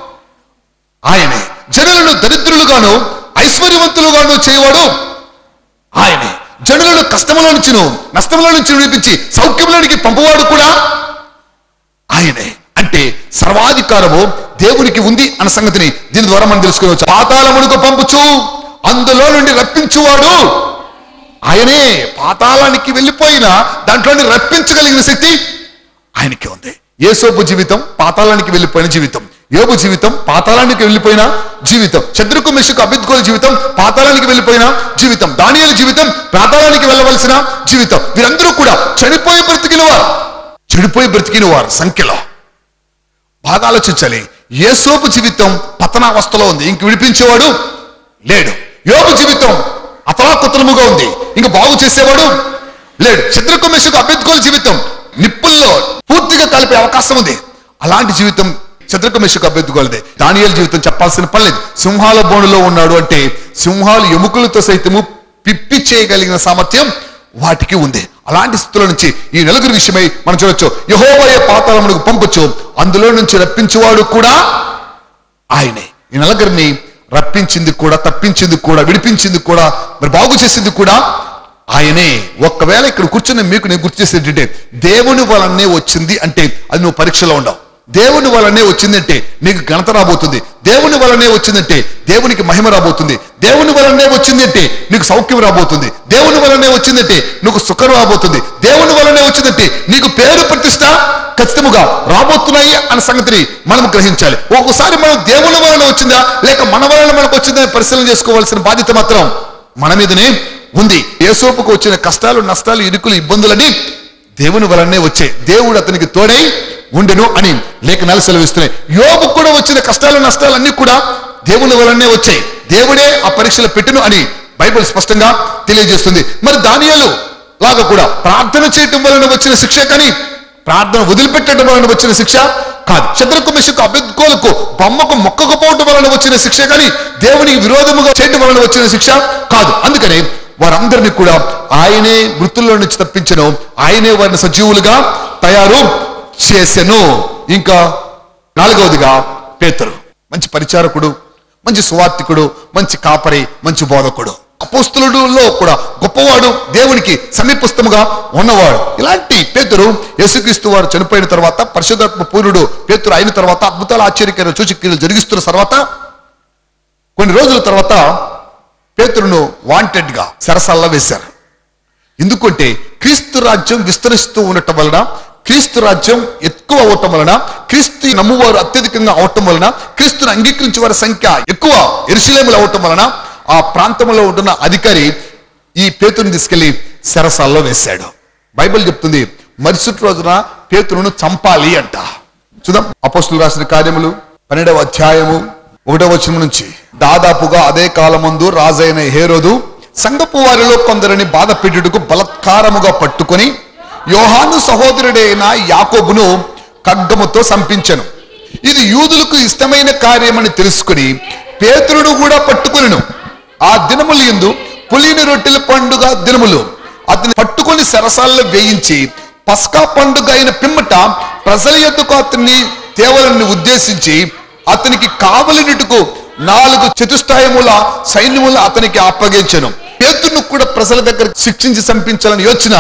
ఆయనే జనులను దరిద్రులుగాను ఐశ్వర్యవంతులుగాను చేయవాడు ఆయనే జనులను కష్టములో నుంచిను నష్టములో నుంచి విడిపించి సౌఖ్యంలోనికి పంపువాడు కూడా ఆయనే అంటే సర్వాధికారము దేవునికి ఉంది అన్న సంగతిని దీని ద్వారా మనం తెలుసుకోవచ్చు పాతాళమునకు పంపుచు అందులో నుండి రప్పించువాడు ఆయనే పాతాళానికి వెళ్ళిపోయిన దాంట్లోని రప్పించగలిగిన శక్తి ఆయనకి ఉంది ఏసోపు జీవితం పాతాళానికి వెళ్ళిపోయిన జీవితం యోబు జీవితం పాతాళానికి వెళ్ళిపోయిన జీవితం శత్రుకు మెషకు అభిద్గోల జీవితం పాతాళానికి వెళ్ళిపోయిన జీవితం దానియల జీవితం పాతాళానికి వెళ్ళవలసిన జీవితం వీరందరూ కూడా చనిపోయి బ్రతికిన వారు చెడిపోయి బ్రతికిన వారు సంఖ్యలో బాగా ఆలోచించాలి ఏసోపు జీవితం పతనావస్థలో ఉంది ఇంక విడిపించేవాడు లేడు యోగు జీవితం అతలాకుతలముగా ఉంది ఇంక బాగు చేసేవాడు లేడు చిత్రకుమేషకు అభ్యర్థుల జీవితం నిప్పుల్లో పూర్తిగా కలిపే అవకాశం ఉంది అలాంటి జీవితం చిత్రకుమేషకు అభ్యర్థుకోలేదే దానియల జీవితం చెప్పాల్సిన పని లేదు సింహాల బోనులో ఉన్నాడు అంటే సింహాలు ఎముకలతో సైతము పిప్పి చేయగలిగిన సామర్థ్యం వాటికి ఉంది అలాంటి స్థితిలో నుంచి ఈ నలుగురి విషయమై మనం చూడొచ్చు యహోవయ పాతాళమునకు పంపొచ్చు అందులో నుంచి రప్పించువాడు కూడా ఆయనే ఈ నలుగురిని రప్పించింది కూడా తప్పించింది కూడా విడిపించింది కూడా మరి బాగు చేసింది కూడా ఆయనే ఒక్కవేళ ఇక్కడ కూర్చుని మీకు నేను గుర్తు చేసేది ఏంటంటే దేవుని వలనే వచ్చింది అంటే అది నువ్వు పరీక్షలో ఉండవు దేవుని వలనే వచ్చిందంటే నీకు ఘనత రాబోతుంది దేవుని వలనే వచ్చిందంటే దేవునికి మహిమ రాబోతుంది దేవుని వలనే వచ్చిందంటే నీకు సౌఖ్యం రాబోతుంది దేవుని వలనే వచ్చిందంటే నీకు సుఖం రాబోతుంది దేవుని వలనే వచ్చిందంటే నీకు పేరు ప్రతిష్ట ఖచ్చితముగా రాబోతున్నాయి అన్న సంగతిని మనం గ్రహించాలి ఒక్కోసారి మనం దేవుని వలన వచ్చిందా లేక మన వలన మనకు వచ్చిందా అని పరిశీలన చేసుకోవాల్సిన బాధ్యత మాత్రం మన మీదనే ఉంది యేసోపుకు వచ్చిన కష్టాలు నష్టాలు ఇరుకులు ఇబ్బందులని దేవుని వలనే వచ్చాయి దేవుడు అతనికి తోడై ఉండెను అని లేఖనాలు సెలవిస్తున్నాయి యోబు కూడా వచ్చిన కష్టాలు నష్టాలు అన్ని కూడా దేవుని వలనే వచ్చాయి దేవుడే ఆ పరీక్షలు పెట్టును అని బైబిల్ స్పష్టంగా తెలియజేస్తుంది మరి దానియాలు లాగా కూడా ప్రార్థన చేయటం వలన వచ్చిన శిక్ష కానీ ప్రార్థన వదిలిపెట్టడం వలన వచ్చిన శిక్ష కాదు శత్రుకు మిషకు అభ్యర్థులకు బొమ్మకు మొక్కకపోవటం వలన వచ్చిన శిక్ష కానీ దేవునికి విరోధముగా చేయటం వలన వచ్చిన శిక్ష కాదు అందుకనే వారందరినీ కూడా ఆయనే మృతుల్లో నుంచి తప్పించను ఆయనే వారిని సజీవులుగా తయారు చేసెను ఇంకా నాలుగవదిగా పేతురు మంచి పరిచారకుడు మంచి సువార్థికుడు మంచి కాపరి మంచి బోధకుడు అపోస్తులుడులో కూడా గొప్పవాడు దేవునికి సమీపస్థముగా ఉన్నవాడు ఇలాంటి పేతురు యేసుక్రీస్తు వారు చనిపోయిన తర్వాత పరిశుధాత్మ పూర్ణుడు పేతురు అయిన తర్వాత అద్భుతాల ఆశ్చర్యకర సూచక్రియలు జరిగిస్తున్న తర్వాత కొన్ని రోజుల తర్వాత పేతురును వాంటెడ్ గా సరసల్లా వేశారు ఎందుకంటే క్రీస్తు రాజ్యం విస్తరిస్తూ ఉండటం వలన క్రీస్తు రాజ్యం ఎక్కువ అవటం వలన క్రీస్తు నమ్మువారు అత్యధికంగా అవటం వలన క్రీస్తుని అంగీకరించే వారి సంఖ్య ఎక్కువ ఎరుసలేములు అవటం వలన ఆ ప్రాంతంలో ఉంటున్న అధికారి ఈ పేతుని తీసుకెళ్లి సెరసాల్లో వేశాడు బైబిల్ చెప్తుంది మరుసటి రోజున పేతురును చంపాలి అంట చూద్దాం అపోస్తులు రాసిన కార్యములు పన్నెండవ అధ్యాయము ఒకటవ వచనం నుంచి దాదాపుగా అదే కాలమందు రాజైన హేరోదు సంగపు వారిలో కొందరిని బాధ పెట్టుటకు బలత్కారముగా పట్టుకొని యోహాను సహోదరుడైన యాకోబును ఖడ్గముతో సంపించెను ఇది యూదులకు ఇష్టమైన కార్యమని తెలుసుకుని పేతురుడు కూడా పట్టుకొనిను ఆ దినములు ఎందు పులిని రొట్టెల పండుగ దినములు అతని పట్టుకొని సరసాల్లో వేయించి పస్కా పండుగ అయిన పిమ్మట ప్రజల యొద్దకు అతన్ని తేవలని ఉద్దేశించి అతనికి కావలినట్టుకు నాలుగు చతుష్టాయముల సైన్యముల అతనికి అప్పగించను పేతును కూడా ప్రజల దగ్గర శిక్షించి చంపించాలని యోచన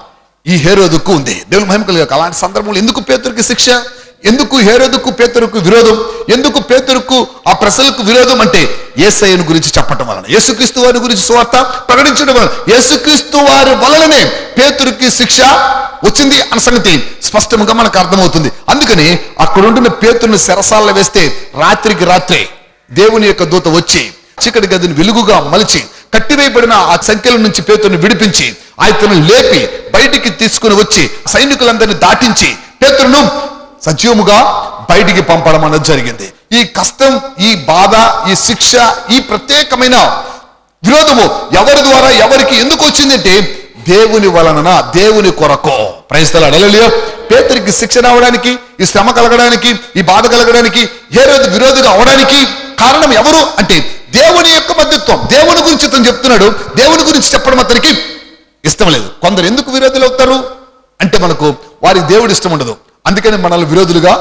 ఈ హేరోదుకు ఉంది దేవుని మహిమ కలిగాక అలాంటి సందర్భంలో ఎందుకు పేతురికి శిక్ష ఎందుకు హేరోదుకు పేతురుకు విరోధం ఎందుకు పేతురుకు ఆ ప్రజలకు విరోధం అంటే ఏసయ్యను గురించి చెప్పటం వలన యేసుక్రీస్తు వారి గురించి సువార్త ప్రకటించడం వలన యేసుక్రీస్తు వారి వలననే పేతురుకి శిక్ష వచ్చింది అన్న సంగతి స్పష్టంగా మనకు అర్థమవుతుంది అందుకని అక్కడ ఉంటున్న పేతురుని సెరసాల్లో వేస్తే రాత్రికి రాత్రే దేవుని యొక్క దూత వచ్చి చీకటి గదిని వెలుగుగా మలిచి కట్టివేయబడిన ఆ సంఖ్యల నుంచి పేతుని విడిపించి ఆయతను లేపి బయటికి తీసుకుని వచ్చి సైనికులందరినీ దాటించి పేతురును సజీవముగా బయటికి పంపడం అన్నది జరిగింది ఈ కష్టం ఈ బాధ ఈ శిక్ష ఈ ప్రత్యేకమైన విరోధము ఎవరి ద్వారా ఎవరికి ఎందుకు వచ్చిందంటే దేవుని వలన దేవుని కొరకు ప్రయత్నాలు అడగలియో పేతురికి శిక్ష రావడానికి ఈ శ్రమ కలగడానికి ఈ బాధ కలగడానికి ఏ రోజు విరోధిగా అవడానికి కారణం ఎవరు అంటే దేవుని యొక్క మధ్యత్వం దేవుని గురించి అతను చెప్తున్నాడు దేవుని గురించి చెప్పడం అతనికి ఇష్టం లేదు కొందరు ఎందుకు విరోధులు అవుతారు అంటే మనకు వారికి దేవుడు ఇష్టం ఉండదు అందుకని మనల్ని విరోధులుగా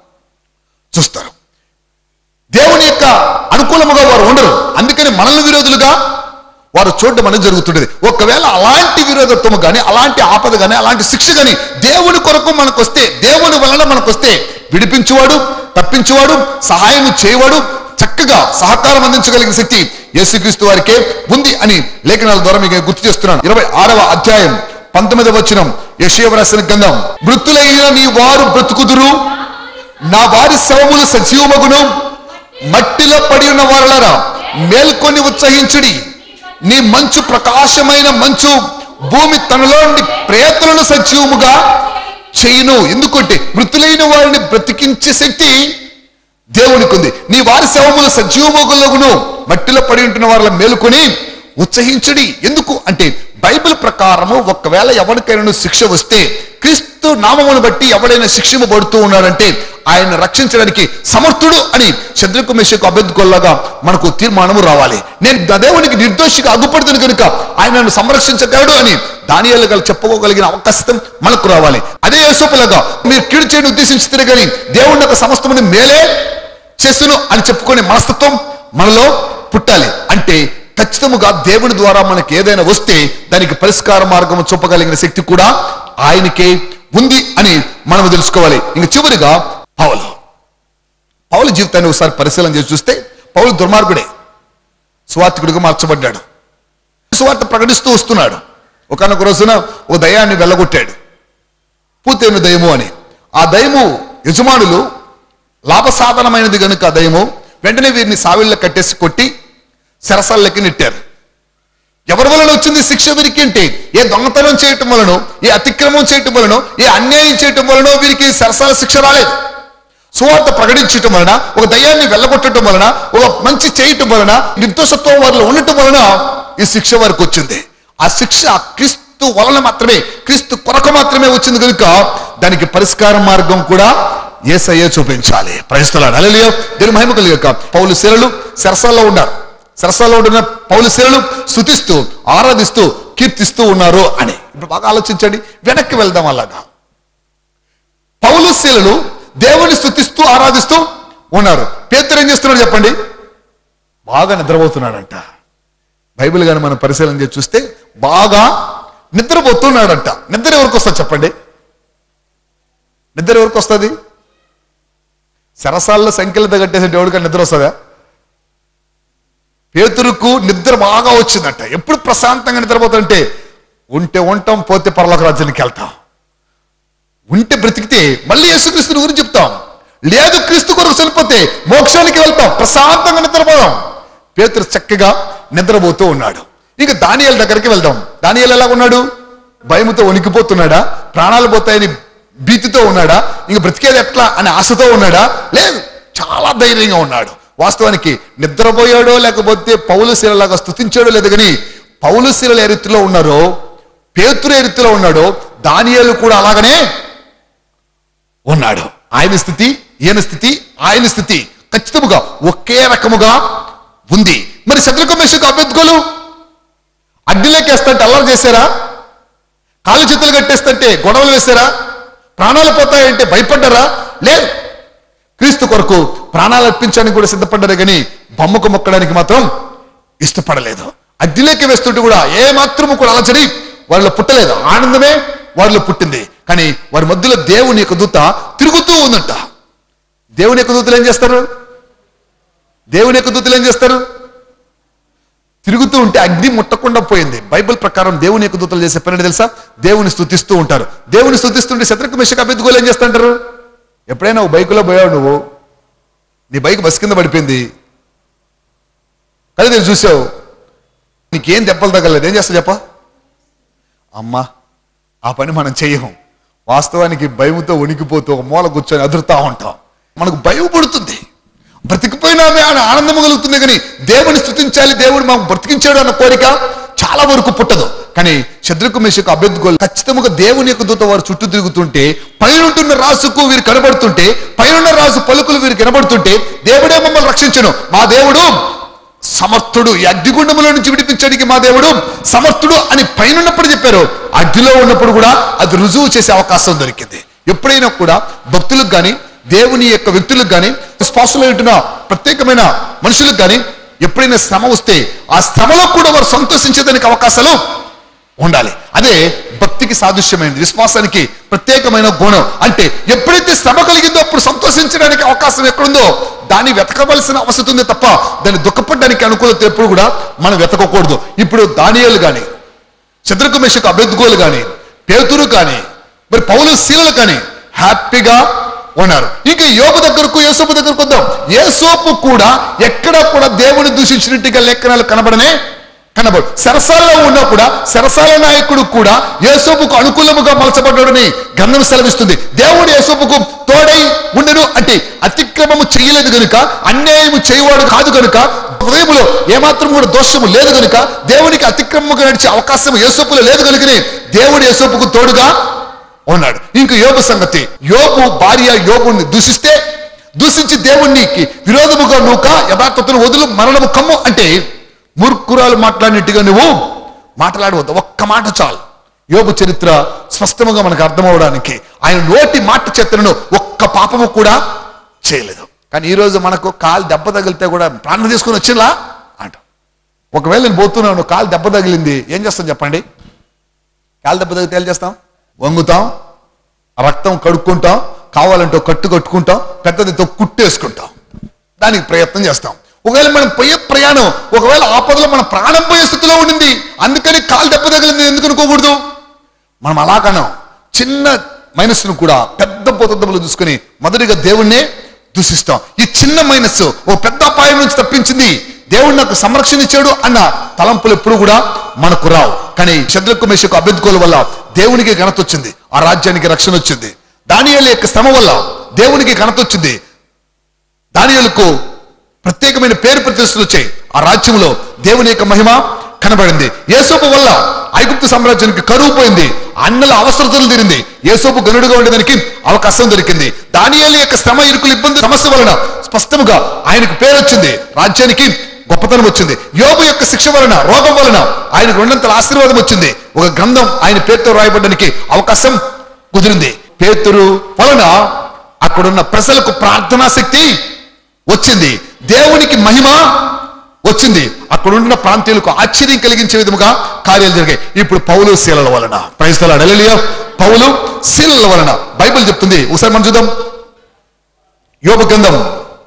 చూస్తారు దేవుని యొక్క అనుకూలముగా వారు ఉండరు అందుకని మనల్ని విరోధులుగా వారు చూడడం అనేది జరుగుతుంటది ఒకవేళ అలాంటి విరోధత్వము కానీ అలాంటి ఆపద కానీ అలాంటి శిక్ష కానీ దేవుని కొరకు మనకు వస్తే దేవుని వలన మనకు వస్తే విడిపించువాడు తప్పించువాడు సహాయం చేయవాడు చక్కగా సహకారం అందించగలిగిన శక్తి యేసుక్రీస్తు వారికే ఉంది అని లేఖనాల ద్వారా మీకు గుర్తు చేస్తున్నాను ఇరవై ఆరవ అధ్యాయం పంతొమ్మిదవ వచనం యశయవరాసిన గంధం మృతులైన నీ వారు బ్రతుకుదురు నా వారి శవములు సజీవమగును మట్టిలో పడి ఉన్న వారలారా మేల్కొని ఉత్సహించుడి నీ మంచు ప్రకాశమైన మంచు భూమి తనలో నుండి ప్రేతలను సజీవముగా చేయును ఎందుకంటే మృతులైన వారిని బ్రతికించే శక్తి దేవునికి ఉంది నీ వారి శవములు సజీవమగులగును మట్టిలో పడి ఉంటున్న వారిని మేలుకొని ఉత్సహించుడి ఎందుకు అంటే బైబిల్ ప్రకారము ఒకవేళ ఎవరికైనా శిక్ష వస్తే క్రీస్తు నామమును బట్టి ఎవడైనా శిక్షింపబడుతూ ఉన్నాడంటే ఆయన రక్షించడానికి సమర్థుడు అని శత్రుకు మెషకు అభ్యర్థుకోలాగా మనకు తీర్మానము రావాలి నేను నా దేవునికి నిర్దోషిగా అగ్గుపడుతుంది కనుక ఆయన నన్ను సంరక్షించగలడు అని దానియాలు గల చెప్పుకోగలిగిన అవకాశం మనకు రావాలి అదే యేసోపులాగా మీరు కీడు చేయని ఉద్దేశించితే కానీ దేవుని యొక్క సమస్తముని మేలే చేసును అని చెప్పుకునే మనస్తత్వం మనలో పుట్టాలి అంటే ఖచ్చితముగా దేవుని ద్వారా మనకి ఏదైనా వస్తే దానికి పరిష్కార మార్గం చూపగలిగిన శక్తి కూడా ఆయనకే ఉంది అని మనం తెలుసుకోవాలి ఇంక చివరిగా పౌలు పౌలు జీవితాన్ని ఒకసారి పరిశీలన చేసి చూస్తే పౌలు దుర్మార్గుడే సువార్థికుడిగా మార్చబడ్డాడు సువార్త ప్రకటిస్తూ వస్తున్నాడు ఒకనొక రోజున ఓ దయాన్ని వెళ్ళగొట్టాడు పూతేను దయము అని ఆ దయము యజమానులు లాభసాధనమైనది గనుక ఆ దయము వెంటనే వీరిని సావిళ్ళ కట్టేసి కొట్టి సెరసాలకి నెట్టారు ఎవరి వలన వచ్చింది శిక్ష వీరికి అంటే ఏ దొంగతనం చేయటం వలన ఏ అతిక్రమం చేయటం వలన ఏ అన్యాయం చేయటం వలన వీరికి సరసాల శిక్ష రాలేదు సువార్త ప్రకటించటం వలన ఒక దయ్యాన్ని వెళ్ళగొట్టడం వలన ఒక మంచి చేయటం వలన నిర్దోషత్వం వారిలో ఉండటం వలన ఈ శిక్ష వారికి వచ్చింది ఆ శిక్ష క్రీస్తు వలన మాత్రమే క్రీస్తు కొరకు మాత్రమే వచ్చింది కనుక దానికి పరిష్కార మార్గం కూడా ఏసయ్యే చూపించాలి ప్రయత్నాలు అలలియో దీని మహిమ కలిగక పౌలు శిరలు సరసాల్లో ఉన్నారు సరసాల్లో ఉంటున్న పౌలు శిరలు స్థుతిస్తూ ఆరాధిస్తూ కీర్తిస్తూ ఉన్నారు అని ఇప్పుడు బాగా ఆలోచించండి వెనక్కి వెళ్దాం అలాగా పౌలు శీలలు దేవుని స్థుతిస్తూ ఆరాధిస్తూ ఉన్నారు పేతురు ఏం చేస్తున్నాడు చెప్పండి బాగా నిద్రపోతున్నాడంట బైబిల్ గాని మనం పరిశీలన చేసి చూస్తే బాగా నిద్రపోతున్నాడంట నిద్ర ఎవరికి వస్తుంది చెప్పండి నిద్ర ఎవరికి వస్తుంది సరసాల్లో సంఖ్యలతో కట్టేసే దేవుడికి నిద్ర వస్తుందా పేతురుకు నిద్ర బాగా వచ్చిందంట ఎప్పుడు ప్రశాంతంగా నిద్రపోతుంటే ఉంటే ఉంటాం పోతే పరలోక రాజ్యానికి వెళ్తాం ఉంటే బ్రతికితే మళ్ళీ యేసుక్రీస్తుని గురించి చెప్తాం లేదు క్రీస్తు కొరకు చనిపోతే మోక్షానికి వెళ్తాం ప్రశాంతంగా నిద్రపోదాం పేతురు చక్కగా నిద్రపోతూ ఉన్నాడు ఇక దానియాల దగ్గరికి వెళ్దాం దానియాలు ఎలా ఉన్నాడు భయముతో వణికిపోతున్నాడా ప్రాణాలు పోతాయని భీతితో ఉన్నాడా ఇంక బ్రతికేది ఎట్లా అనే ఆశతో ఉన్నాడా లేదు చాలా ధైర్యంగా ఉన్నాడు వాస్తవానికి నిద్రపోయాడో లేకపోతే పౌలు శిలలాగా స్థుతించాడో లేదు కానీ పౌలు శిలలు ఏ రీతిలో ఉన్నారో పేతురు ఏ రీతిలో ఉన్నాడో దానియాలు కూడా అలాగనే ఉన్నాడు ఆయన స్థితి ఈయన స్థితి ఆయన స్థితి ఖచ్చితముగా ఒకే రకముగా ఉంది మరి శత్రుకు మెషకు అభ్యర్థులు అగ్నిలోకి వేస్తుంటే అల్లరి చేశారా కాళ్ళు చేతులు కట్టేస్తుంటే గొడవలు వేశారా ప్రాణాలు పోతాయంటే భయపడ్డారా లేదు క్రీస్తు కొరకు ప్రాణాలు అర్పించడానికి కూడా సిద్ధపడ్డారు కానీ బొమ్మకు మొక్కడానికి మాత్రం ఇష్టపడలేదు అగ్నిలోకి వేస్తుంటే కూడా ఏ మాత్రము కూడా అలచడి వాళ్ళలో పుట్టలేదు ఆనందమే వారిలో పుట్టింది కానీ వారి మధ్యలో దేవుని యొక్క దూత తిరుగుతూ ఉందంట దేవుని యొక్క దూతలు ఏం చేస్తారు దేవుని యొక్క దూతలు ఏం చేస్తారు తిరుగుతూ ఉంటే అగ్ని ముట్టకుండా పోయింది బైబిల్ ప్రకారం దేవుని యొక్క దూతలు చేసే పని ఏంటో తెలుసా దేవుని స్థుతిస్తూ ఉంటారు దేవుని స్థుతిస్తుంటే శత్రుకు మిషకు అభ్యర్థులు ఏం చేస్తుంటారు ఎప్పుడైనా ఓ బైకులో పోయావు నువ్వు నీ బైక్ బస్ కింద పడిపోయింది కదా నేను చూసావు నీకేం దెబ్బలు తగలేదు ఏం చేస్తా చెప్ప అమ్మా ఆ పని మనం చెయ్యం వాస్తవానికి భయముతో వణికిపోతూ ఒక మూల కూర్చొని అదురుతా ఉంటాం మనకు భయం పుడుతుంది బ్రతికిపోయినామే అని ఆనందం కలుగుతుంది కానీ దేవుని స్థుతించాలి దేవుడు మాకు బ్రతికించాడు అన్న కోరిక చాలా వరకు పుట్టదు కానీ శత్రుకు మేషకు అభ్యర్థులు ఖచ్చితంగా దేవుని యొక్క దూత వారు చుట్టూ తిరుగుతుంటే పైన ఉంటున్న రాసుకు వీరు కనబడుతుంటే పైన రాజు పలుకులు వీరు కనబడుతుంటే దేవుడే మమ్మల్ని రక్షించను మా దేవుడు సమర్థుడు ఈ అగ్నిగుండములో నుంచి విడిపించడానికి మా దేవుడు సమర్థుడు అని పైన ఉన్నప్పుడు చెప్పారు అగ్నిలో ఉన్నప్పుడు కూడా అది రుజువు చేసే అవకాశం దొరికింది ఎప్పుడైనా కూడా భక్తులకు కానీ దేవుని యొక్క వ్యక్తులకు కానీ స్పాసులో ఉంటున్న ప్రత్యేకమైన మనుషులకు కానీ ఎప్పుడైనా శ్రమ వస్తే ఆ శ్రమలో కూడా వారు సంతోషించేదానికి అవకాశాలు ఉండాలి అదే భక్తికి సాదృశ్యమైనది విశ్వాసానికి ప్రత్యేకమైన గుణం అంటే ఎప్పుడైతే శ్రమ కలిగిందో అప్పుడు సంతోషించడానికి అవకాశం ఎక్కడుందో దాన్ని వెతకవలసిన అవసరం ఉంది తప్ప దాన్ని దుఃఖపడడానికి అనుకూలత ఎప్పుడు కూడా మనం వెతకకూడదు ఇప్పుడు దానియాలు కానీ చంద్రకు మెషకు అభ్యర్థుగోలు కానీ పేతురు కానీ మరి పౌలు శీలలు కానీ హ్యాపీగా ఉన్నారు ఇంకా యోగు దగ్గరకు యేసోపు దగ్గరకు వద్దాం యేసోపు కూడా ఎక్కడ కూడా దేవుని దూషించినట్టుగా లేఖనాలు కనబడనే కనబడు సరసాలలో ఉన్నా కూడా సరసాల నాయకుడు కూడా యేసోపుకు అనుకూలముగా మలచబడ్డాడని గంధం సెలవిస్తుంది దేవుడు యేసోపుకు తోడై ఉండెను అంటే అతిక్రమము చేయలేదు గనుక అన్యాయము చేయవాడు కాదు గనుక హృదయములో ఏమాత్రం కూడా దోషము లేదు గనుక దేవునికి అతిక్రమముగా నడిచే అవకాశం యేసోపులో లేదు కనుకనే దేవుడు యేసోపుకు తోడుగా ఉన్నాడు ఇంక యోబు సంగతి యోబు భార్య యోబుని దూషిస్తే దూషించి దేవునికి విరోధముగా నూక యథార్థతను వదులు మరణము కమ్ము అంటే మూర్ఖురాలు మాట్లాడినట్టుగా నువ్వు మాట్లాడవద్దు ఒక్క మాట చాలు యోబు చరిత్ర స్పష్టముగా మనకు అర్థమవడానికి ఆయన నోటి మాట చేతనను ఒక్క పాపము కూడా చేయలేదు కానీ ఈరోజు మనకు కాలు దెబ్బ తగిలితే కూడా ప్రాణం తీసుకుని వచ్చిందా అంట ఒకవేళ నేను పోతున్నాను కాలు దెబ్బ తగిలింది ఏం చేస్తాం చెప్పండి కాలు దెబ్బ తగిలితే ఏం చేస్తాం వంగుతాం రక్తం కడుక్కుంటాం కావాలంటే ఒక కట్టు కట్టుకుంటాం పెద్దదితో కుట్టేసుకుంటాం దానికి ప్రయత్నం చేస్తాం ఒకవేళ మనం పోయే ప్రయాణం ఒకవేళ ఆపదలో మన ప్రాణం పోయే స్థితిలో ఉండింది అందుకని కాలు దెబ్బ తగిలింది ఎందుకు అనుకోకూడదు మనం అలా కనం చిన్న మైనస్ను కూడా పెద్ద పోతద్దములు చూసుకొని మొదటిగా దేవుణ్ణే దూషిస్తాం ఈ చిన్న మైనస్ ఓ పెద్ద అపాయం నుంచి తప్పించింది దేవుడు నాకు సంరక్షణ ఇచ్చాడు అన్న తలంపులు ఎప్పుడు కూడా మనకు రావు కానీ శత్రుకు మేషకు అభ్యర్థుకోల వల్ల దేవునికి ఘనత వచ్చింది ఆ రాజ్యానికి రక్షణ వచ్చింది దానియాల యొక్క శ్రమ వల్ల దేవునికి ఘనత వచ్చింది దానియాలకు ప్రత్యేకమైన పేరు ప్రతిష్టలు వచ్చాయి ఆ రాజ్యంలో దేవుని యొక్క మహిమ కనబడింది యేసోపు వల్ల ఐగుప్తు సామ్రాజ్యానికి కరువు పోయింది అన్నల అవసరతలు తీరింది యేసోపు గనుడుగా ఉండడానికి అవకాశం దొరికింది దానియాల యొక్క శ్రమ ఇరుకులు ఇబ్బంది సమస్య వలన స్పష్టముగా ఆయనకు పేరు వచ్చింది రాజ్యానికి గొప్పతనం వచ్చింది యోబు యొక్క శిక్ష వలన రోగం వలన ఆయనకు రెండంతల ఆశీర్వాదం వచ్చింది ఒక గ్రంథం ఆయన పేరుతో రాయబడడానికి అవకాశం కుదిరింది పేతురు వలన అక్కడున్న ప్రజలకు ప్రార్థనా శక్తి వచ్చింది దేవునికి మహిమ వచ్చింది అక్కడ ఉన్న ప్రాంతీయులకు ఆశ్చర్యం కలిగించే విధముగా కార్యాలు జరిగాయి ఇప్పుడు పౌలు శీలల వలన ప్రైస్తలాడు అలెలియా పౌలు శీలల వలన బైబిల్ చెప్తుంది ఒకసారి మనం చూద్దాం యోగ గ్రంథం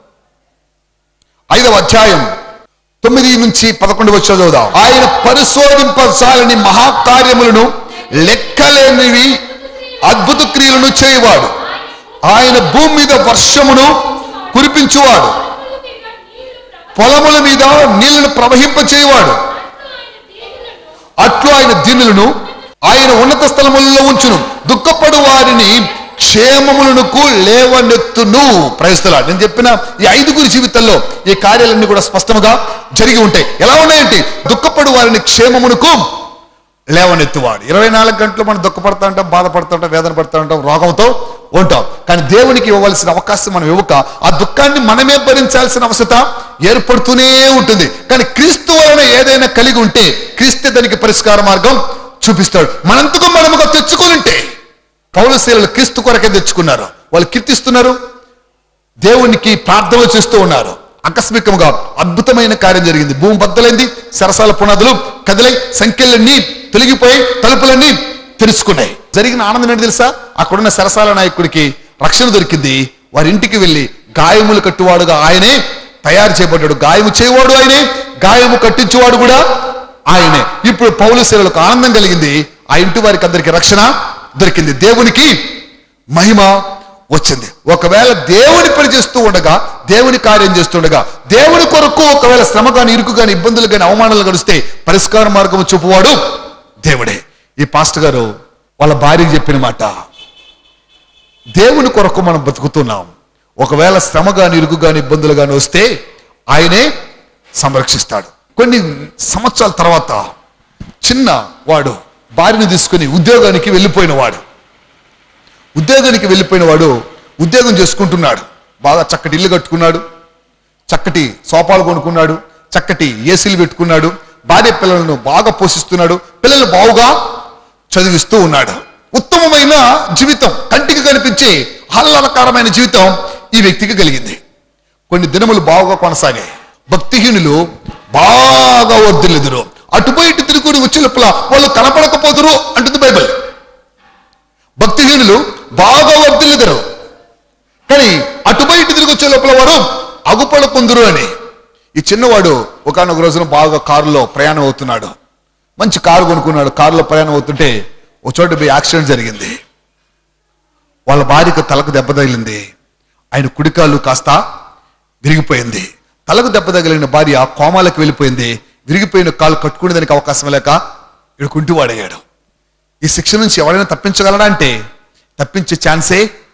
ఐదవ అధ్యాయం తొమ్మిది నుంచి పదకొండు వచ్చి చదువుదాం ఆయన పరిశోధింపచాలని మహాకార్యములను లెక్కలేనివి అద్భుత క్రియలను చేయవాడు ఆయన భూమి మీద వర్షమును కురిపించువాడు పొలముల మీద నీళ్లను ప్రవహింపచేయవాడు అట్లు ఆయన దీనులను ఆయన ఉన్నత స్థలములలో ఉంచును దుఃఖపడు వారిని క్షేమములకు లేవనెత్తును ప్రయత్నాలు నేను చెప్పిన ఈ ఐదుగురి జీవితంలో ఈ కార్యాలన్నీ కూడా స్పష్టముగా జరిగి ఉంటాయి ఎలా ఉన్నాయంటే దుఃఖపడు వారిని క్షేమమునకు లేవనెత్తువాడు ఇరవై నాలుగు గంటలు మనం దుఃఖపడతా ఉంటాం బాధపడుతూ ఉంటాం వేదన పడుతూ ఉంటాం రోగంతో ఉంటాం కానీ దేవునికి ఇవ్వవలసిన అవకాశం మనం ఇవ్వక ఆ దుఃఖాన్ని మనమే భరించాల్సిన అవసరత ఏర్పడుతూనే ఉంటుంది కానీ క్రీస్తు వలన ఏదైనా కలిగి ఉంటే క్రీస్తే దానికి పరిష్కార మార్గం చూపిస్తాడు మనంతకు మనముగా తెచ్చుకునింటే పౌరశీలలు క్రీస్తు కొరకే తెచ్చుకున్నారు వాళ్ళు కీర్తిస్తున్నారు దేవునికి ప్రార్థనలు చేస్తూ ఉన్నారు ఆకస్మికంగా అద్భుతమైన కార్యం జరిగింది భూమి బద్దలైంది సరసాల పునాదులు కదిలై సంఖ్యలన్నీ తొలగిపోయి తలుపులన్నీ తెరుచుకున్నాయి జరిగిన ఆనందం ఏంటి తెలుసా అక్కడున్న సరసాల నాయకుడికి రక్షణ దొరికింది వారి ఇంటికి వెళ్ళి గాయములు కట్టువాడుగా ఆయనే తయారు చేయబడ్డాడు గాయము చేయవాడు ఆయనే గాయము కట్టించేవాడు కూడా ఆయనే ఇప్పుడు పౌలు సేవలకు ఆనందం కలిగింది ఆ ఇంటి వారికి అందరికి రక్షణ దొరికింది దేవునికి మహిమ వచ్చింది ఒకవేళ దేవుని పని చేస్తూ ఉండగా దేవుని కార్యం చేస్తుండగా దేవుని కొరకు ఒకవేళ శ్రమ కానీ ఇరుకు కానీ ఇబ్బందులు కానీ అవమానాలు గడిస్తే పరిష్కార మార్గం చూపువాడు దేవుడే ఈ పాస్టర్ గారు వాళ్ళ భార్యకి చెప్పిన మాట దేవుని కొరకు మనం బతుకుతున్నాం ఒకవేళ శ్రమ కానీ ఇరుకు కానీ ఇబ్బందులు కానీ వస్తే ఆయనే సంరక్షిస్తాడు కొన్ని సంవత్సరాల తర్వాత చిన్న వాడు భార్యను తీసుకుని ఉద్యోగానికి వెళ్ళిపోయిన వాడు ఉద్యోగానికి వెళ్ళిపోయిన వాడు ఉద్యోగం చేసుకుంటున్నాడు బాగా చక్కటి ఇల్లు కట్టుకున్నాడు చక్కటి సోఫాలు కొనుక్కున్నాడు చక్కటి ఏసీలు పెట్టుకున్నాడు భార్య పిల్లలను బాగా పోషిస్తున్నాడు పిల్లలు బావుగా చదివిస్తూ ఉన్నాడు ఉత్తమమైన జీవితం కంటికి కనిపించే ఆహ్లాదకరమైన జీవితం ఈ వ్యక్తికి కలిగింది కొన్ని దినములు బాగా కొనసాగాయి భక్తిహీనులు బాగా వర్ధిల్లుదురు అటుపోయి ఇటు తిరుగుని వచ్చే లోపల వాళ్ళు కనపడకపోదురు అంటుంది బైబిల్ భక్తిహీనులు బాగా వర్ధిల్లుదరు కానీ అటు బయట తిరిగి వచ్చే లోపల వారు అగుపడకుందురు అని ఈ చిన్నవాడు ఒకనొక రోజున బాగా కారులో ప్రయాణం అవుతున్నాడు మంచి కారు కొనుక్కున్నాడు కారులో ప్రయాణం అవుతుంటే ఒక చోట పోయి యాక్సిడెంట్ జరిగింది వాళ్ళ భార్యకు తలకు దెబ్బ తగిలింది ఆయన కుడికాలు కాస్త విరిగిపోయింది తలకు దెబ్బ తగిలిన భార్య కోమాలకు వెళ్ళిపోయింది విరిగిపోయిన కాలు కట్టుకునే దానికి అవకాశం లేక ఇక్కడ కుంటివాడయ్యాడు ఈ శిక్ష నుంచి ఎవరైనా తప్పించగలడా అంటే తప్పించే ఛాన్సే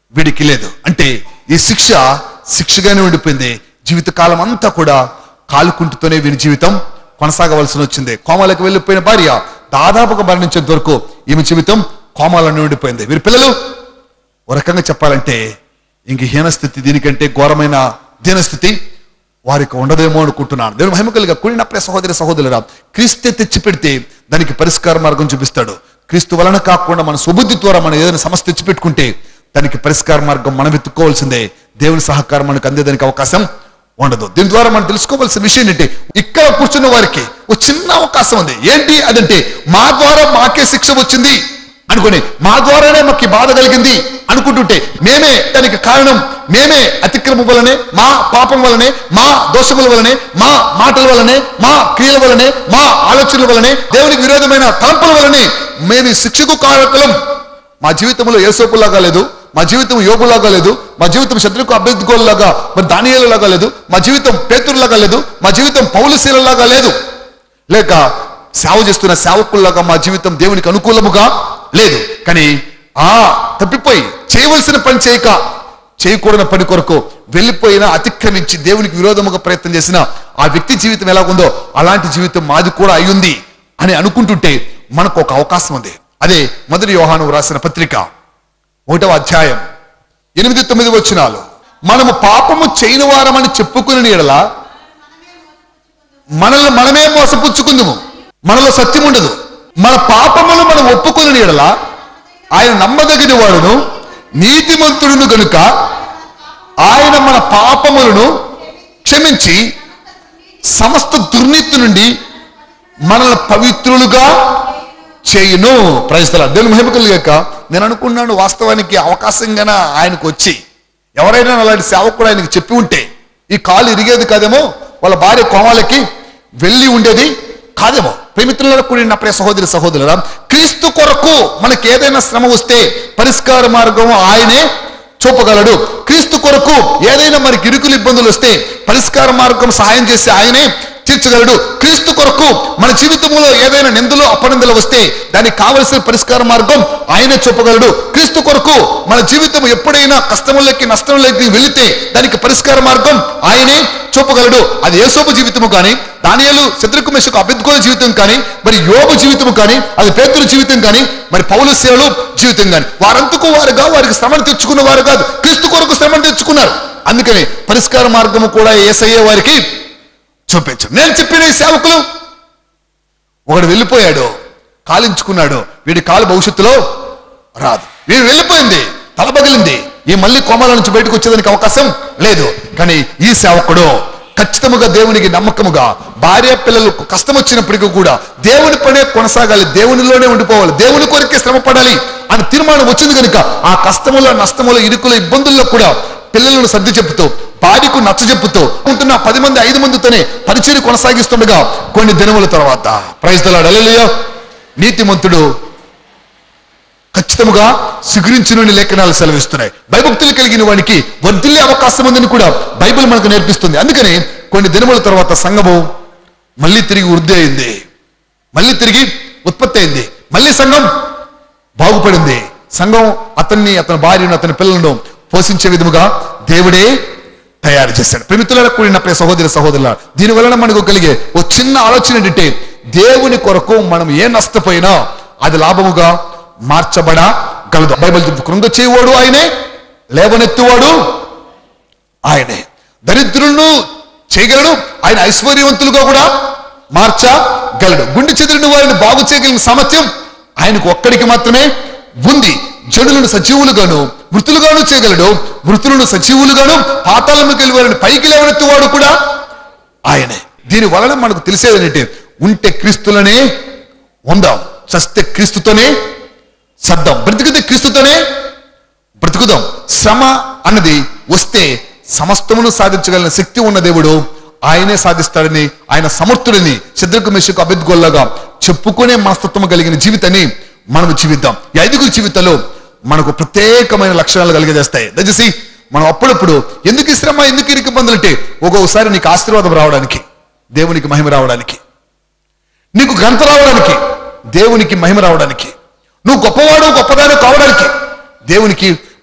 వీడికి లేదు అంటే ఈ శిక్ష శిక్షగానే ఉండిపోయింది జీవితకాలం అంతా కూడా కాలుకుంటుతోనే వీని జీవితం కొనసాగవలసి వచ్చింది కోమాలకు వెళ్ళిపోయిన భార్య దాదాపుగా మరణించేంత వరకు ఈమె జీవితం కోమాలోనే ఉండిపోయింది వీరి పిల్లలు ఒక రకంగా చెప్పాలంటే ఇంక హీనస్థితి దీనికంటే ఘోరమైన దీనస్థితి వారికి ఉండదేమో అనుకుంటున్నాను దేవుని మహిమకలుగా కూడినప్పుడే సహోదరి సహోదరురా క్రీస్తే తెచ్చి పెడితే దానికి పరిష్కార మార్గం చూపిస్తాడు క్రీస్తు వలన కాకుండా మన సుబుద్ధి ద్వారా మనం ఏదైనా సమస్య తెచ్చి పెట్టుకుంటే దానికి పరిష్కార మార్గం మనం వెతుక్కోవాల్సిందే దేవుని సహకారం మనకు అందేదానికి అవకాశం ఉండదు దీని ద్వారా మనం తెలుసుకోవాల్సిన విషయం ఏంటి ఇక్కడ కూర్చున్న వారికి ఒక చిన్న అవకాశం ఉంది ఏంటి అదంటే మా ద్వారా మాకే శిక్ష వచ్చింది అనుకుని మా ద్వారానే మాకు ఈ బాధ కలిగింది అనుకుంటుంటే మేమే దానికి కారణం మేమే అతిక్రమం వలనే మా పాపం వలనే మా దోషముల వలనే మా మాటల వలనే మా క్రియల వలనే మా ఆలోచనల వలనే దేవునికి విరోధమైన తలంపుల వలనే మేము ఈ శిక్షకు కారకులం మా జీవితంలో ఏసోపులాగా లేదు మా జీవితం యోగులాగా లేదు మా జీవితం శత్రుకు అభ్యర్థిగోల్లాగా మరి దానియేలులాగా లేదు మా జీవితం పేతురులాగా లేదు మా జీవితం పౌలశీలలాగా లేదు లేక సేవ చేస్తున్న సేవకుల్లాగా మా జీవితం దేవునికి అనుకూలముగా లేదు కానీ ఆ తప్పిపోయి చేయవలసిన పని చేయక చేయకూడని పని కొరకు వెళ్ళిపోయిన అతిక్రమించి దేవునికి విరోధముగా ప్రయత్నం చేసిన ఆ వ్యక్తి జీవితం ఎలాగుందో అలాంటి జీవితం మాది కూడా అయ్యుంది అని అనుకుంటుంటే మనకు ఒక అవకాశం ఉంది అదే మొదటి యోహాను రాసిన పత్రిక ఒకటవ అధ్యాయం ఎనిమిది తొమ్మిది వచ్చినాలు మనము పాపము చేయని వారమని చెప్పుకుని ఎడల మనల్ని మనమే మోసపుచ్చుకుందుము మనలో సత్యం ఉండదు మన పాపములు మనం ఒప్పుకుని ఎడల ఆయన నమ్మదగిన వాడును నీతిమంతుడును గనుక ఆయన మన పాపములను క్షమించి సమస్త దుర్నీతి నుండి మనల్ని పవిత్రులుగా చేయును ప్రజల దేవుని మహిమ కలిగాక నేను అనుకున్నాను వాస్తవానికి అవకాశంగాన ఆయనకు వచ్చి ఎవరైనా అలాంటి సేవకుడు ఆయనకు చెప్పి ఉంటే ఈ కాలు ఇరిగేది కాదేమో వాళ్ళ భార్య కోమాలకి వెళ్ళి ఉండేది కాదేమో ప్రేమితులలో కూడిన ప్రియ సహోదరి సహోదరుల క్రీస్తు కొరకు మనకి ఏదైనా శ్రమ వస్తే పరిష్కార మార్గం ఆయనే చూపగలడు క్రీస్తు కొరకు ఏదైనా మనకి ఇరుకులు ఇబ్బందులు వస్తే పరిష్కార మార్గం సహాయం చేసి ఆయనే తీర్చగలడు క్రీస్తు కొరకు మన జీవితంలో ఏదైనా నిందలు అపనిందలు వస్తే దానికి కావలసిన పరిష్కార మార్గం ఆయనే చూపగలడు క్రీస్తు కొరకు మన జీవితం ఎప్పుడైనా కష్టములకి నష్టంలోకి వెళితే దానికి పరిష్కార మార్గం ఆయనే చూపగలడు అది ఏసోపు జీవితము కానీ దానియాలు శత్రుకు మెషకు అభ్యర్థుల జీవితం కానీ మరి యోగు జీవితం కానీ అది పేతురు జీవితం కానీ మరి పౌలు సేవలు జీవితం కానీ వారంతకు వారుగా వారికి శ్రమను తెచ్చుకున్న వారు కాదు క్రీస్తు కొరకు శ్రమను తెచ్చుకున్నారు అందుకని పరిష్కార మార్గము కూడా ఏసయ్యే వారికి చూపించాం నేను చెప్పిన ఈ సేవకులు ఒకడు వెళ్ళిపోయాడు కాలించుకున్నాడు వీడి కాలు భవిష్యత్తులో రాదు వీడు వెళ్ళిపోయింది తల పగిలింది ఈ మళ్ళీ కోమాల నుంచి బయటకు వచ్చేదానికి అవకాశం లేదు కానీ ఈ సేవకుడు ఖచ్చితముగా దేవునికి నమ్మకముగా భార్య పిల్లలకు కష్టం వచ్చినప్పటికీ కూడా దేవుని పనే కొనసాగాలి దేవునిలోనే ఉండిపోవాలి దేవుని కొరికే శ్రమ పడాలి అని తీర్మానం వచ్చింది కనుక ఆ కష్టముల నష్టముల ఇరుకుల ఇబ్బందుల్లో కూడా పిల్లలను సర్ది చెప్పుతూ భార్యకు నచ్చ చెప్పుతూ ఉంటున్న పది మంది ఐదు మందితోనే పరిచయం కొనసాగిస్తుండగా కొన్ని దినముల తర్వాత ప్రైజ్ దలాడలేయ నీతిమంతుడు ఖచ్చితముగా సిగురించునుని లేఖనాలు సెలవిస్తున్నాయి భయభక్తులు కలిగిన వానికి వర్ధిల్లే అవకాశం ఉందని కూడా బైబిల్ మనకు నేర్పిస్తుంది అందుకని కొన్ని దినముల తర్వాత సంఘము మళ్ళీ తిరిగి వృద్ధి అయింది మళ్ళీ తిరిగి ఉత్పత్తి అయింది మళ్ళీ సంఘం బాగుపడింది సంఘం అతన్ని అతని భార్యను అతని పిల్లలను పోషించే విధముగా దేవుడే తయారు చేశాడు ప్రేమితులలో కూడిన ప్రియ సహోదరి సహోదరుల దీని వలన మనకు కలిగే ఓ చిన్న ఆలోచన ఏంటంటే దేవుని కొరకు మనం ఏ నష్టపోయినా అది లాభముగా మార్చబడగలదు బైబిల్ చెప్పు కృంగ చేయవాడు ఆయనే లేవనెత్తువాడు ఆయనే దరిద్రులను చేయగలడు ఆయన ఐశ్వర్యవంతులుగా కూడా మార్చగలడు గుండె చెదిరిన వారిని బాగు చేయగలిగిన సామర్థ్యం ఆయనకు ఒక్కడికి మాత్రమే ఉంది జనులను సజీవులుగాను మృతులుగాను చేయగలడు మృతులను సజీవులుగాను పాతాళంలోకి వెళ్ళి వారిని పైకి లేవనెత్తువాడు కూడా ఆయనే దీని వలన మనకు తెలిసేది ఏంటంటే ఉంటే క్రీస్తులనే ఉందాం చస్తే క్రీస్తుతోనే సర్దాం బ్రతికితే క్రీస్తుతోనే బ్రతుకుదాం శ్రమ అన్నది వస్తే సమస్తమును సాధించగలిగిన శక్తి ఉన్న దేవుడు ఆయనే సాధిస్తాడని ఆయన సమర్థుడిని శత్రుకు మెషకు అభ్యర్థుగోల్లాగా చెప్పుకునే మనస్తత్వం కలిగిన జీవితాన్ని మనం జీవిద్దాం ఈ ఐదుగురు జీవితాలు మనకు ప్రత్యేకమైన లక్షణాలు కలిగజేస్తాయి దయచేసి మనం అప్పుడప్పుడు ఎందుకు ఈ శ్రమ ఎందుకు ఇరికి ఇబ్బందులు అంటే ఒక్కొక్కసారి నీకు ఆశీర్వాదం రావడానికి దేవునికి మహిమ రావడానికి నీకు ఘనత రావడానికి దేవునికి మహిమ రావడానికి నువ్వు గొప్పవాడు గొప్పదాని కావడానికి దేవునికి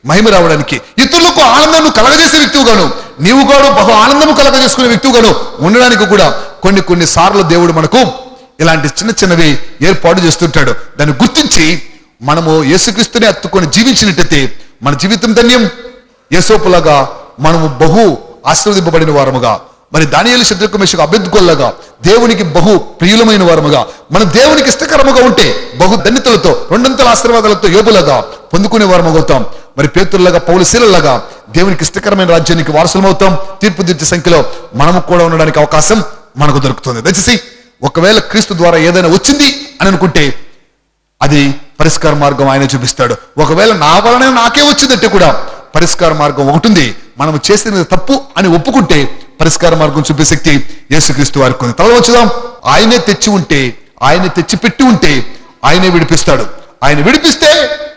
మహిమ రావడానికి ఇతరులకు ఆనందాన్ని కలగజేసే వ్యక్తిగాను నీవు కూడా బహు ఆనందము కలగజేసుకునే వ్యక్తిగాను ఉండడానికి కూడా కొన్ని కొన్ని సార్లు దేవుడు మనకు ఇలాంటి చిన్న చిన్నవి ఏర్పాటు చేస్తుంటాడు దాన్ని గుర్తించి మనము యేసుక్రీస్తుని అత్తుకొని జీవించినట్టయితే మన జీవితం ధన్యం యేసోపులాగా మనము బహు ఆశీర్వదింపబడిన వారముగా మరి దానియేలు శత్రుకమేషకు అభ్యర్థుకోల్లాగా దేవునికి బహు ప్రియులమైన వారముగా మన దేవునికి ఇష్టకరముగా ఉంటే బహు ధన్యతలతో రెండంతల ఆశీర్వాదాలతో యోబులాగా పొందుకునే వారమవుతాం మరి పేతుల్లాగా పౌలశీలలాగా దేవునికి ఇష్టకరమైన రాజ్యానికి వారసులమవుతాం తీర్పు తీర్చే సంఖ్యలో మనము కూడా ఉండడానికి అవకాశం మనకు దొరుకుతుంది దయచేసి ఒకవేళ క్రీస్తు ద్వారా ఏదైనా వచ్చింది అని అనుకుంటే అది పరిష్కార మార్గం ఆయన చూపిస్తాడు ఒకవేళ నా వలన నాకే వచ్చిందంటే కూడా పరిష్కార మార్గం ఒకటి ఉంది మనం చేసినది తప్పు అని ఒప్పుకుంటే పరిష్కార మార్గం చూపే శక్తి యేసుక్రీస్తు వారికి ఉంది తల వచ్చుదాం ఆయనే తెచ్చి ఉంటే ఆయనే తెచ్చి పెట్టి ఉంటే ఆయనే విడిపిస్తాడు ఆయన విడిపిస్తే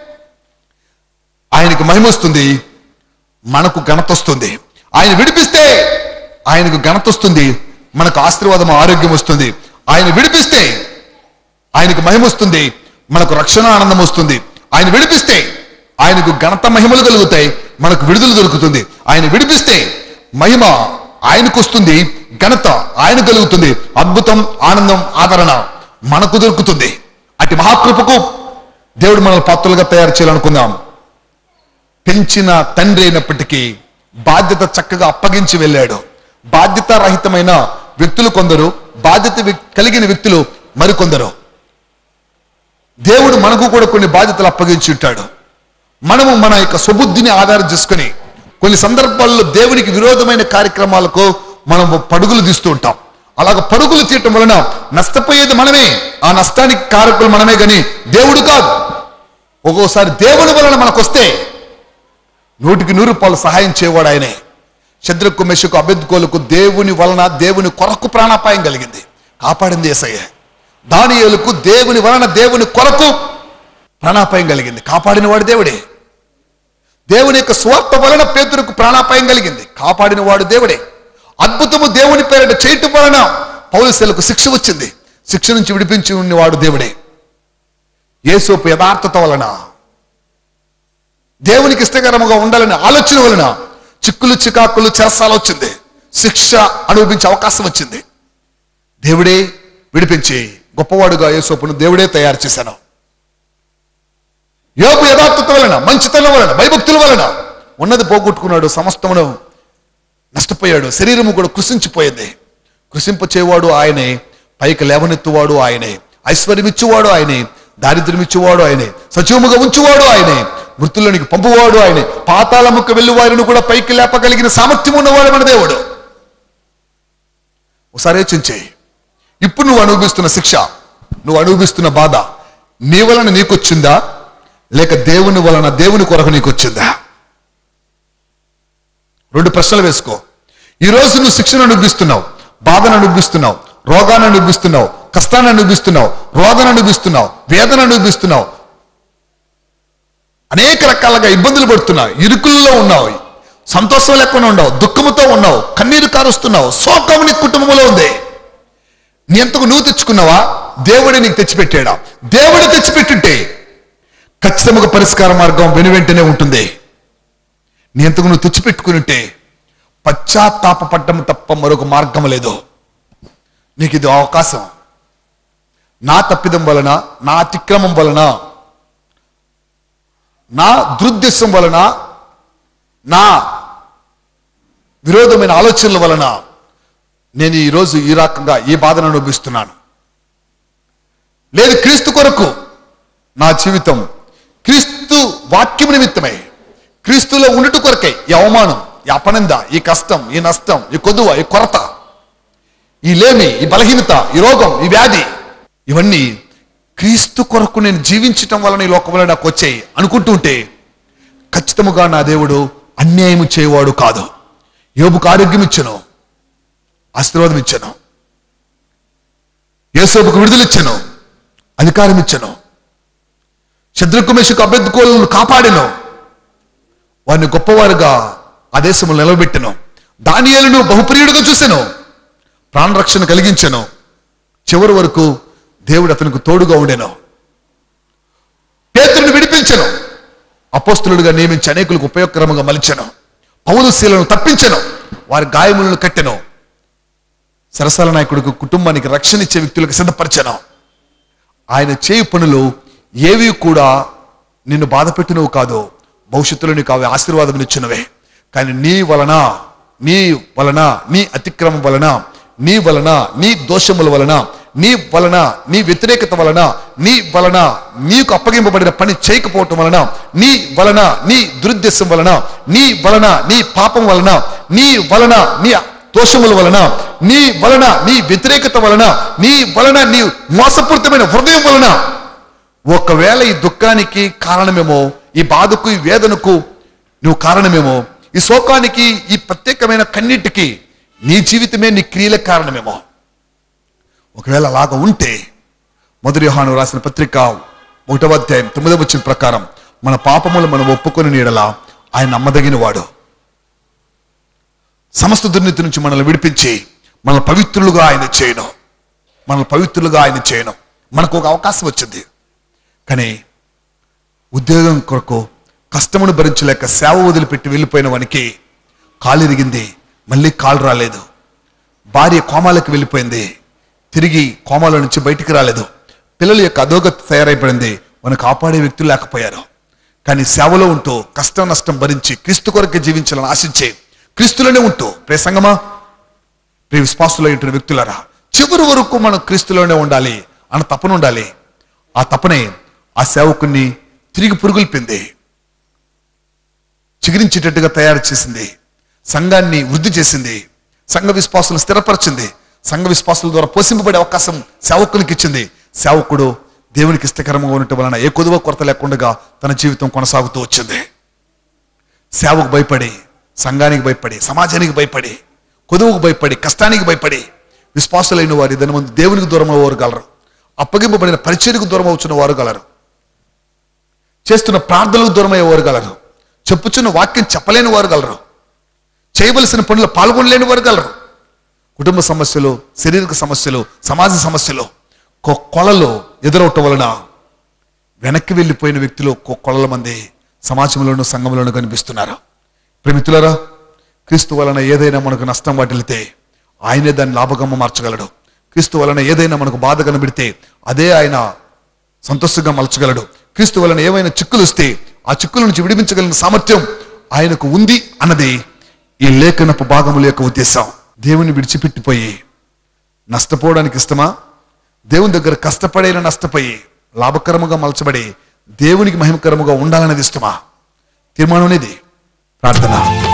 ఆయనకు మహిమ వస్తుంది మనకు ఘనత వస్తుంది ఆయన విడిపిస్తే ఆయనకు ఘనత వస్తుంది మనకు ఆశీర్వాదం ఆరోగ్యం వస్తుంది ఆయన విడిపిస్తే ఆయనకు మహిమ వస్తుంది మనకు రక్షణ ఆనందం వస్తుంది ఆయన విడిపిస్తే ఆయనకు ఘనత మహిమలు కలుగుతాయి మనకు విడుదల దొరుకుతుంది ఆయన విడిపిస్తే మహిమ ఆయనకు వస్తుంది ఘనత ఆయన కలుగుతుంది అద్భుతం ఆనందం ఆదరణ మనకు దొరుకుతుంది అటు మహాకృపకు దేవుడు మనల్ని పాత్రలుగా తయారు చేయాలనుకుందాం పెంచిన తండ్రి అయినప్పటికీ బాధ్యత చక్కగా అప్పగించి వెళ్ళాడు బాధ్యత రహితమైన వ్యక్తులు కొందరు బాధ్యత వ్యక్- కలిగిన వ్యక్తులు మరికొందరు దేవుడు మనకు కూడా కొన్ని బాధ్యతలు అప్పగించి ఉంటాడు మనము మన యొక్క సుబుద్ధిని ఆధారం చేసుకుని కొన్ని సందర్భాల్లో దేవునికి విరోధమైన కార్యక్రమాలకు మనం పడుగులు తీస్తూ ఉంటాం అలాగ పరుగులు తీయటం వలన నష్టపోయేది మనమే ఆ నష్టానికి కారకులు మనమే గాని దేవుడు కాదు ఒక్కోసారి దేవుని వలన మనకు వస్తే నూటికి నూరు రూపాయలు సహాయం చేయవాడు ఆయనే శత్రుకు మెషకు అభ్యర్థుకోలకు దేవుని వలన దేవుని కొరకు ప్రాణాపాయం కలిగింది కాపాడింది ఏసయ్య దానియేలుకు దేవుని వలన దేవుని కొరకు ప్రాణాపాయం కలిగింది కాపాడిన వాడు దేవుడే దేవుని యొక్క స్వార్థ వలన పేతురుకు ప్రాణాపాయం కలిగింది కాపాడిన వాడు దేవుడే అద్భుతము దేవుని పేరిట చేయటం వలన పౌలశీలకు శిక్ష వచ్చింది శిక్ష నుంచి విడిపించి ఉన్నవాడు దేవుడే యేసోపు యథార్థత వలన దేవునికి ఇష్టకరముగా ఉండాలనే ఆలోచన వలన చిక్కులు చికాకులు చెరసాల వచ్చింది శిక్ష అనుభవించే అవకాశం వచ్చింది దేవుడే విడిపించి గొప్పవాడుగా యేసోపును దేవుడే తయారు చేశాను యోపు యథార్థత వలన మంచితనం వలన భయభక్తుల వలన ఉన్నది పోగొట్టుకున్నాడు సమస్తమును నష్టపోయాడు శరీరము కూడా కృషించిపోయింది కృషింపచేవాడు ఆయనే పైకి లేవనెత్తువాడు ఆయనే ఐశ్వర్యమిచ్చువాడు ఆయనే దారిద్ర్యమిచ్చువాడు ఆయనే సజీవముగా ఉంచువాడు ఆయనే మృతుల్లోనికి పంపువాడు ఆయనే పాతాళముకు వెళ్ళి వారిని కూడా పైకి లేపగలిగిన సామర్థ్యం ఉన్నవాడు మన దేవుడు ఒకసారి యోచించేయి ఇప్పుడు నువ్వు అనుభవిస్తున్న శిక్ష నువ్వు అనుభవిస్తున్న బాధ నీ వలన నీకొచ్చిందా లేక దేవుని వలన దేవుని కొరకు నీకు వచ్చిందా రెండు ప్రశ్నలు వేసుకో ఈ రోజు నువ్వు శిక్షను అనుభవిస్తున్నావు బాధను అనుభవిస్తున్నావు రోగాన్ని అనుభవిస్తున్నావు కష్టాన్ని అనుభవిస్తున్నావు రోదన అనుభవిస్తున్నావు వేదన అనుభవిస్తున్నావు అనేక రకాలుగా ఇబ్బందులు పడుతున్నావు ఇరుకుల్లో ఉన్నావు సంతోషం లేకుండా ఉన్నావు దుఃఖముతో ఉన్నావు కన్నీరు కారుస్తున్నావు శోకం నీ కుటుంబంలో ఉంది నీ ఎంతకు నువ్వు తెచ్చుకున్నావా దేవుడే నీకు తెచ్చిపెట్టాడా దేవుడు తెచ్చిపెట్టుంటే ఖచ్చితంగా పరిష్కార మార్గం వెను వెంటనే ఉంటుంది నీ ఎంతకు నువ్వు తెచ్చిపెట్టుకుని ఉంటే పశ్చాత్తాపడటం తప్ప మరొక మార్గం లేదు నీకు ఇది అవకాశం నా తప్పిదం వలన నా అతిక్రమం వలన నా దురుద్దేశం వలన నా విరోధమైన ఆలోచనల వలన నేను ఈరోజు ఈ రకంగా ఈ బాధను అనుభవిస్తున్నాను లేదు క్రీస్తు కొరకు నా జీవితం క్రీస్తు వాక్యం నిమిత్తమై క్రీస్తులో ఉండుట కొరకై ఈ అవమానం ఈ అపనంద ఈ కష్టం ఈ నష్టం ఈ కొదువ ఈ కొరత ఈ లేమి ఈ బలహీనత ఈ రోగం ఈ వ్యాధి ఇవన్నీ క్రీస్తు కొరకు నేను జీవించటం వలన ఈ లోకంలో నాకు వచ్చాయి అనుకుంటూ ఉంటే ఖచ్చితముగా నా దేవుడు అన్యాయం చేయవాడు కాదు యోబుకు ఆరోగ్యం ఇచ్చను ఆశీర్వాదం ఇచ్చను యేసోబుకు విడుదల ఇచ్చను అధికారం ఇచ్చను శత్రుకుమేషకు అభ్యర్థుకోలను కాపాడెను వారిని గొప్పవారుగా ఆ దేశంలో నిలబెట్టెను దానియేలును బహుప్రియుడిగా చూసెను ప్రాణరక్షణ కలిగించెను చివరి వరకు దేవుడు అతనికి తోడుగా ఉండెను పేతుడిని విడిపించెను అపోస్తులుడిగా నియమించి అనేకులకు ఉపయోగకరంగా మలిచెను పౌలు శీలను తప్పించెను వారి గాయములను కట్టెను సరసాల నాయకుడికి కుటుంబానికి రక్షణ ఇచ్చే వ్యక్తులకు సిద్ధపరచను ఆయన చేయు పనులు ఏవి కూడా నిన్ను బాధ పెట్టినవు కాదు భవిష్యత్తులో నీకు అవి ఆశీర్వాదం ఇచ్చినవే కానీ నీ వలన నీ వలన నీ అతిక్రమం వలన నీ వలన నీ దోషముల వలన నీ వలన నీ వ్యతిరేకత వలన నీ వలన నీకు అప్పగింపబడిన పని చేయకపోవటం వలన నీ వలన నీ దురుద్దేశం వలన నీ వలన నీ పాపం వలన నీ వలన నీ దోషముల వలన నీ వలన నీ వ్యతిరేకత వలన నీ వలన నీ మోసపూరితమైన హృదయం వలన ఒకవేళ ఈ దుఃఖానికి కారణమేమో ఈ బాధకు ఈ వేదనకు నువ్వు కారణమేమో ఈ శోకానికి ఈ ప్రత్యేకమైన కన్నిటికి నీ జీవితమే నీ క్రియలకు కారణమేమో ఒకవేళ అలాగ ఉంటే మొదటి యోహాను రాసిన పత్రిక ఒకటవ అధ్యాయం తొమ్మిదవ వచ్చిన ప్రకారం మన పాపములు మనం ఒప్పుకొని నీడలా ఆయన నమ్మదగిన వాడు సమస్త దుర్నీతి నుంచి మనల్ని విడిపించి మన పవిత్రులుగా ఆయన చేయను మన పవిత్రులుగా ఆయన చేయను మనకు ఒక అవకాశం వచ్చింది కానీ ఉద్యోగం కొరకు కష్టమును భరించలేక సేవ వదిలిపెట్టి వెళ్ళిపోయిన వానికి కాలు ఇరిగింది మళ్ళీ కాలు రాలేదు భార్య కోమాలకు వెళ్ళిపోయింది తిరిగి కోమాల నుంచి బయటికి రాలేదు పిల్లల యొక్క అధోగతి తయారైపోయింది మనం కాపాడే వ్యక్తులు లేకపోయారు కానీ సేవలో ఉంటూ కష్టం నష్టం భరించి క్రీస్తు కొరకే జీవించాలని ఆశించే క్రీస్తులోనే ఉంటూ ప్రేసంగమా ప్రియ విశ్వాసులైన వ్యక్తులరా చివరి వరకు మనం క్రీస్తులోనే ఉండాలి అన్న తపన ఉండాలి ఆ తపనే ఆ సేవకుని తిరిగి పురుగుల్పింది చిగురించేటట్టుగా తయారు చేసింది సంఘాన్ని వృద్ధి చేసింది సంఘ విశ్వాసులను స్థిరపరిచింది సంఘ విశ్వాసుల ద్వారా పోషింపబడే అవకాశం సేవకునికి ఇచ్చింది సేవకుడు దేవునికి ఇష్టకరంగా ఉండటం వలన ఏ కొదువ కొరత లేకుండా తన జీవితం కొనసాగుతూ వచ్చింది సేవకు భయపడి సంఘానికి భయపడి సమాజానికి భయపడి కొదువుకు భయపడి కష్టానికి భయపడి విశ్వాసులైన వారి దాని ముందు దేవునికి దూరం అవ్వరు గలరు అప్పగింపబడిన పరిచయకు దూరం అవుతున్న వారు గలరు చేస్తున్న ప్రార్థనలకు దూరం అయ్యేవారు గలరు చెప్పుచున్న వాక్యం చెప్పలేని వారు గలరు చేయవలసిన పనులు పాల్గొనలేని వారు గలరు కుటుంబ సమస్యలు శారీరక సమస్యలు సమాజ సమస్యలు కొ- కొలలో ఎదురవటం వలన వెనక్కి వెళ్ళిపోయిన వ్యక్తులు కొ- కొలల మంది సమాజంలోనూ సంఘంలోనూ కనిపిస్తున్నారు ప్రేమితులరా క్రీస్తు వలన ఏదైనా మనకు నష్టం వాటిల్లితే ఆయనే దాన్ని లాభగమ్మ మార్చగలడు క్రీస్తు వలన ఏదైనా మనకు బాధ కనబడితే అదే ఆయన సంతోషంగా మలచగలడు క్రీస్తు వలన ఏమైనా చిక్కులు వస్తే ఆ చిక్కుల నుంచి విడిపించగలిగిన సామర్థ్యం ఆయనకు ఉంది అన్నది ఈ లేఖనపు భాగముల యొక్క ఉద్దేశం దేవుని విడిచిపెట్టిపోయి నష్టపోవడానికి ఇష్టమా దేవుని దగ్గర కష్టపడేలా నష్టపోయి లాభకరముగా మలచబడి దేవునికి మహిమకరముగా ఉండాలనేది ఇష్టమా తీర్మానం అనేది ప్రార్థన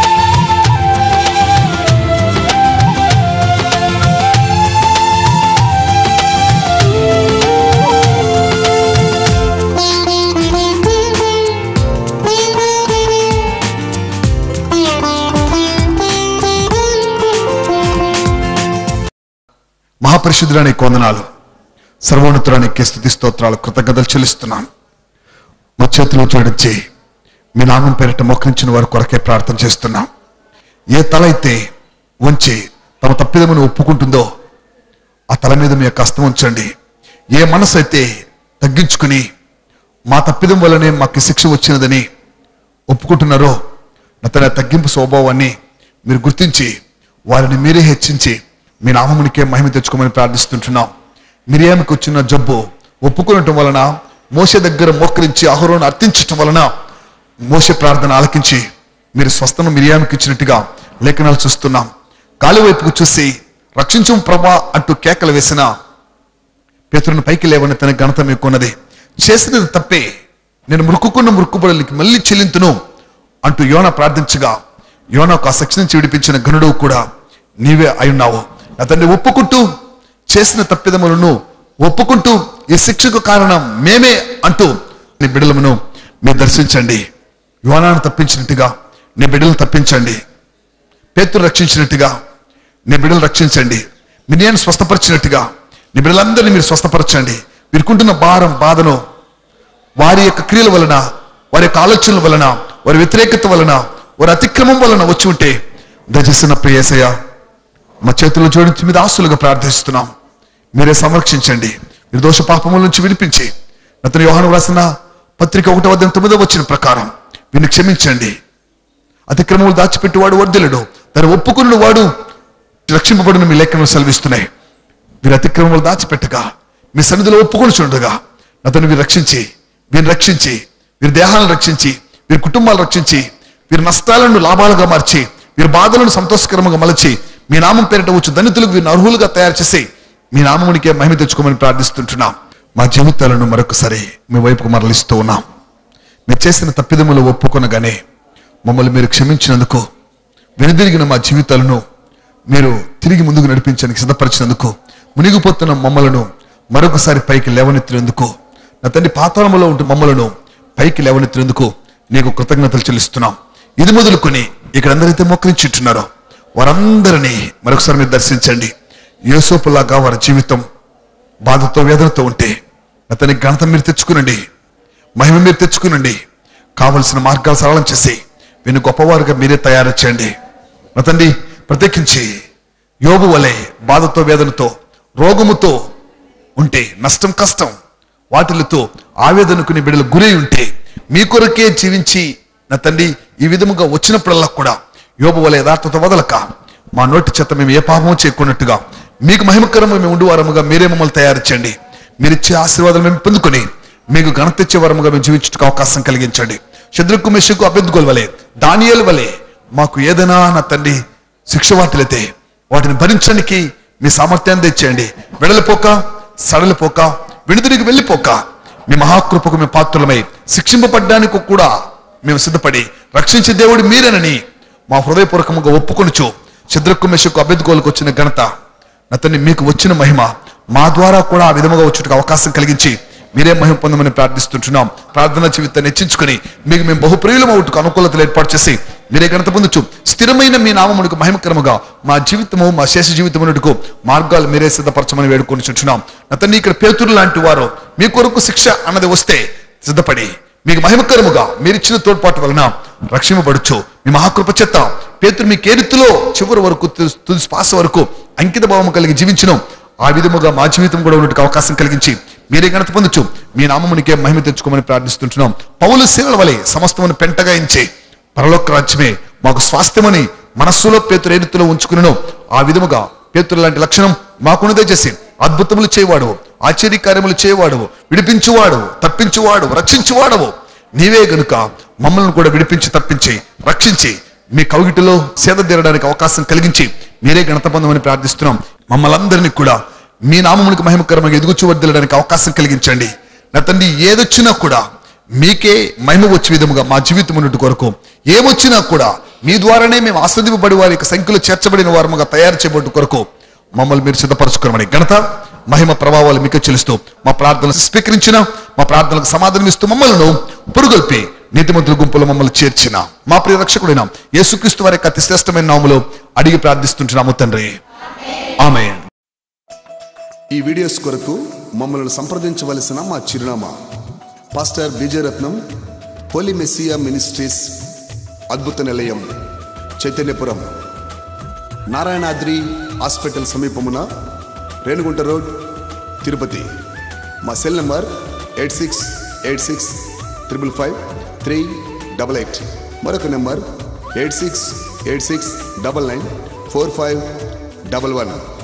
మహాపరిశుద్ధురానికి వందనాలు సర్వోన్నతురానికి స్థుతి స్తోత్రాలు కృతజ్ఞతలు చెల్లిస్తున్నాను మా చేతిలో జోడించి మీ నామం పేరిట మోకరించిన వారి కొరకే ప్రార్థన చేస్తున్నాం ఏ తల అయితే ఉంచి తమ తప్పిదమును ఒప్పుకుంటుందో ఆ తల మీద మీ యొక్క హస్తం ఉంచండి ఏ మనసు అయితే తగ్గించుకుని మా తప్పిదం వల్లనే మాకు శిక్ష వచ్చినదని ఒప్పుకుంటున్నారో తన తగ్గింపు స్వభావాన్ని మీరు గుర్తించి వారిని మీరే హెచ్చించి మీ నామమునికే మహిమ తెచ్చుకోమని ప్రార్థిస్తుంటున్నాం మిరియామికి వచ్చిన జబ్బు ఒప్పుకునటం వలన మోసే దగ్గర మోకరించి అహరోను అర్థించటం వలన మోసే ప్రార్థన ఆలకించి మీరు స్వస్థను మిరియామికి ఇచ్చినట్టుగా లేఖనాలు చూస్తున్నాం గాలి వైపుకు చూసి రక్షించు ప్రభా అంటూ కేకలు వేసిన పేతురుని పైకి లేవని తన ఘనత మీకున్నది చేసినది తప్పే నేను మృక్కుకున్న మృక్కుబడులకి మళ్ళీ చెల్లింతును అంటూ యోన ప్రార్థించగా యోనకు ఆ శిక్ష నుంచి విడిపించిన గనుడు కూడా నీవే అయున్నావు అతన్ని ఒప్పుకుంటూ చేసిన తప్పిదములను ఒప్పుకుంటూ ఈ శిక్షకు కారణం మేమే అంటూ నీ బిడ్డలను మీరు దర్శించండి యోనాను తప్పించినట్టుగా నీ బిడ్డలను తప్పించండి పేతురు రక్షించినట్టుగా నీ బిడ్డలు రక్షించండి మినియాన్ని స్వస్థపరిచినట్టుగా నీ బిడ్డలందరినీ మీరు స్వస్థపరచండి వీరుకుంటున్న భారం బాధను వారి యొక్క క్రియల వలన వారి యొక్క ఆలోచనల వలన వారి వ్యతిరేకత వలన వారి అతిక్రమం వలన వచ్చి ఉంటే దయచేసిన ప్రియేసయ్య మా చేతుల్లో జోడించి మీద ఆస్తులుగా ప్రార్థిస్తున్నాం మీరే సంరక్షించండి మీరు దోష పాపముల నుంచి విడిపించి అతను యోహాను రాసిన పత్రిక ఒకటో అధ్యాయం తొమ్మిదో వచ్చిన ప్రకారం వీరిని క్షమించండి అతిక్రమములు దాచిపెట్టువాడు వర్ధిల్లడు దాన్ని ఒప్పుకున్న వాడు రక్షింపబడిన మీ లేఖను సెలవిస్తున్నాయి మీరు అతిక్రమములు దాచిపెట్టగా మీ సన్నిధిలో ఒప్పుకొని చూడగా అతను వీరు రక్షించి వీరిని రక్షించి వీరి దేహాలను రక్షించి వీరి కుటుంబాలు రక్షించి వీరి నష్టాలను లాభాలుగా మార్చి వీరి బాధలను సంతోషకరంగా మలచి మీ నామం పేరిట వచ్చు దళితులకు వీరిని అర్హులుగా తయారు చేసి మీ నామమునికే మహిమ తెచ్చుకోమని ప్రార్థిస్తుంటున్నాం మా జీవితాలను మరొకసారి మీ వైపుకు మరలిస్తూ ఉన్నాం మీరు చేసిన తప్పిదములు ఒప్పుకొనగానే మమ్మల్ని మీరు క్షమించినందుకు వెనుదిరిగిన మా జీవితాలను మీరు తిరిగి ముందుకు నడిపించడానికి సిద్ధపరిచినందుకు మునిగిపోతున్న మమ్మలను మరొకసారి పైకి లేవనెత్తినందుకు నా తండ్రి పాతాళములో ఉంటే మమ్మలను పైకి లేవనెత్తినందుకు నీకు కృతజ్ఞతలు చెల్లిస్తున్నాం ఇది మొదలుకొని ఇక్కడ అందరైతే మోకరించుంటున్నారో వారందరినీ మరొకసారి మీరు దర్శించండి యోసోపులాగా వారి జీవితం బాధతో వేదనతో ఉంటే అతని ఘనత మీరు తెచ్చుకునండి మహిమ మీరు తెచ్చుకునండి కావలసిన మార్గాలు సరళం చేసి వీరిని గొప్పవారుగా మీరే తయారు చేయండి నా తండ్రి ప్రత్యేకించి యోబు వలె బాధతో వేదనతో రోగముతో ఉంటే నష్టం కష్టం వాటిలతో ఆవేదనకు నీ బిడ్డలు గురై ఉంటే మీ కొరకే జీవించి నా తండ్రి ఈ విధముగా వచ్చినప్పుడల్లా కూడా యోబు వలె యథార్థత వదలక మా నోటి చేత మేము ఏ పాపము చేయకున్నట్టుగా మీకు మహిమకరము మేము ఉండు వారముగా మీరే మమ్మల్ని తయారు చేయండి మీరిచ్చే ఆశీర్వాదాలు మేము పొందుకొని మీకు ఘనత తెచ్చే వరముగా మేము జీవించుటకు అవకాశం కలిగించండి శత్రుకు మెషకు అభ్యర్థుగోలు వలె దానియేలు వలె మాకు ఏదైనా నా తండ్రి శిక్ష వాటిలైతే వాటిని భరించడానికి మీ సామర్థ్యాన్ని తెచ్చేయండి వెడలిపోక సడలిపోక వెనుదిరిగి వెళ్ళిపోక మీ మహాకృపకు మేము పాత్రులమై శిక్షింపబడ్డానికి కూడా మేము సిద్ధపడి రక్షించే దేవుడు మీరేనని మా హృదయపూర్వకంగా ఒప్పుకొనుచు శత్రుకు మెషకు అభ్యర్థుగోలకు వచ్చిన ఘనత అతన్ని మీకు వచ్చిన మహిమ మా ద్వారా కూడా ఆ విధముగా వచ్చుటకు అవకాశం కలిగించి మీరే మహిమ పొందమని ప్రార్థిస్తుంటున్నాం ప్రార్థన జీవితాన్ని హెచ్చించుకొని మీకు మేము బహుప్రియులం అవుటకు అనుకూలతలు ఏర్పాటు చేసి మీరే ఘనత పొందొచ్చు స్థిరమైన మీ నామమునకు మహిమకరముగా మా జీవితము మా శేష జీవితమునకు మార్గాలు మీరే సిద్ధపరచమని వేడుకొని చుంటున్నాం అతన్ని ఇక్కడ పేతురు లాంటి వారు మీ కొరకు శిక్ష అన్నది వస్తే సిద్ధపడి మీకు మహిమకరముగా మీరిచ్చిన తోడ్పాటు వలన రక్షింపబడుచు మీ మహాకృప చెత్త పేతురు మీ కేరితులో చివరి వరకు తుది తుది శ్వాస వరకు అంకిత భావం కలిగి జీవించను ఆ విధముగా మా జీవితం కూడా ఉన్నట్టుకు అవకాశం కలిగించి మీరే ఘనత పొందొచ్చు మీ నామమునికే మహిమ తెచ్చుకోమని ప్రార్థిస్తుంటున్నాం పౌలు సేవల వలె సమస్తమును పెంటగా ఇచ్చి పరలోక రాజ్యమే మాకు స్వాస్థ్యమని మనస్సులో పేతురు ఏ రీతిలో ఉంచుకున్నాను ఆ విధముగా పేతురు లాంటి లక్షణం మాకున్నదే చేసి అద్భుతములు చేయవాడు ఆశ్చర్య కార్యములు చేయవాడు విడిపించువాడు తప్పించువాడు రక్షించువాడవు నీవే గనుక మమ్మల్ని కూడా విడిపించి తప్పించి రక్షించి మీ కవిగిటిలో సేద తీరడానికి అవకాశం కలిగించి మీరే గణత పొందమని ప్రార్థిస్తున్నాం మమ్మల్ని అందరినీ కూడా మీ నామమునికి మహిమకరంగా ఎదుగుచు వర్దిల్లడానికి అవకాశం కలిగించండి నా తండ్రి ఏదొచ్చినా కూడా మీకే మహిమ వచ్చే విధముగా మా జీవితం ఉన్నట్టు కొరకు ఏమొచ్చినా కూడా మీ ద్వారానే మేము ఆస్వాదింపబడి వారి యొక్క సంఖ్యలో చేర్చబడిన వారముగా తయారు చేయబట్టు కొరకు మమ్మల్ని మీరు సిద్ధపరచుకోమని ఘనత మహిమ ప్రభావాలు మీకు చెల్లిస్తూ మా ప్రార్థనలు స్వీకరించిన మా ప్రార్థనలకు సమాధానం ఇస్తూ మమ్మల్ని పురుగొల్పి నీతిమంతుల గుంపులో మమ్మల్ని చేర్చిన మా ప్రియ రక్షకుడైన యేసుక్రీస్తు వారి యొక్క అతి శ్రేష్టమైన నామములో అడిగి ప్రార్థిస్తుంటున్నాము తండ్రి ఆమె ఈ వీడియోస్ కొరకు మమ్మల్ని సంప్రదించవలసిన మా చిరునామా pastor Vijayaratnam holy messiah ministries అద్భుత నిలయం చైతన్యపురం నారాయణాద్రి హాస్పిటల్ సమీపమున రేణుగుంట రోడ్ తిరుపతి మా cell number eight six eight six triple five three double eight మరొక number eight six eight six double nine four five double one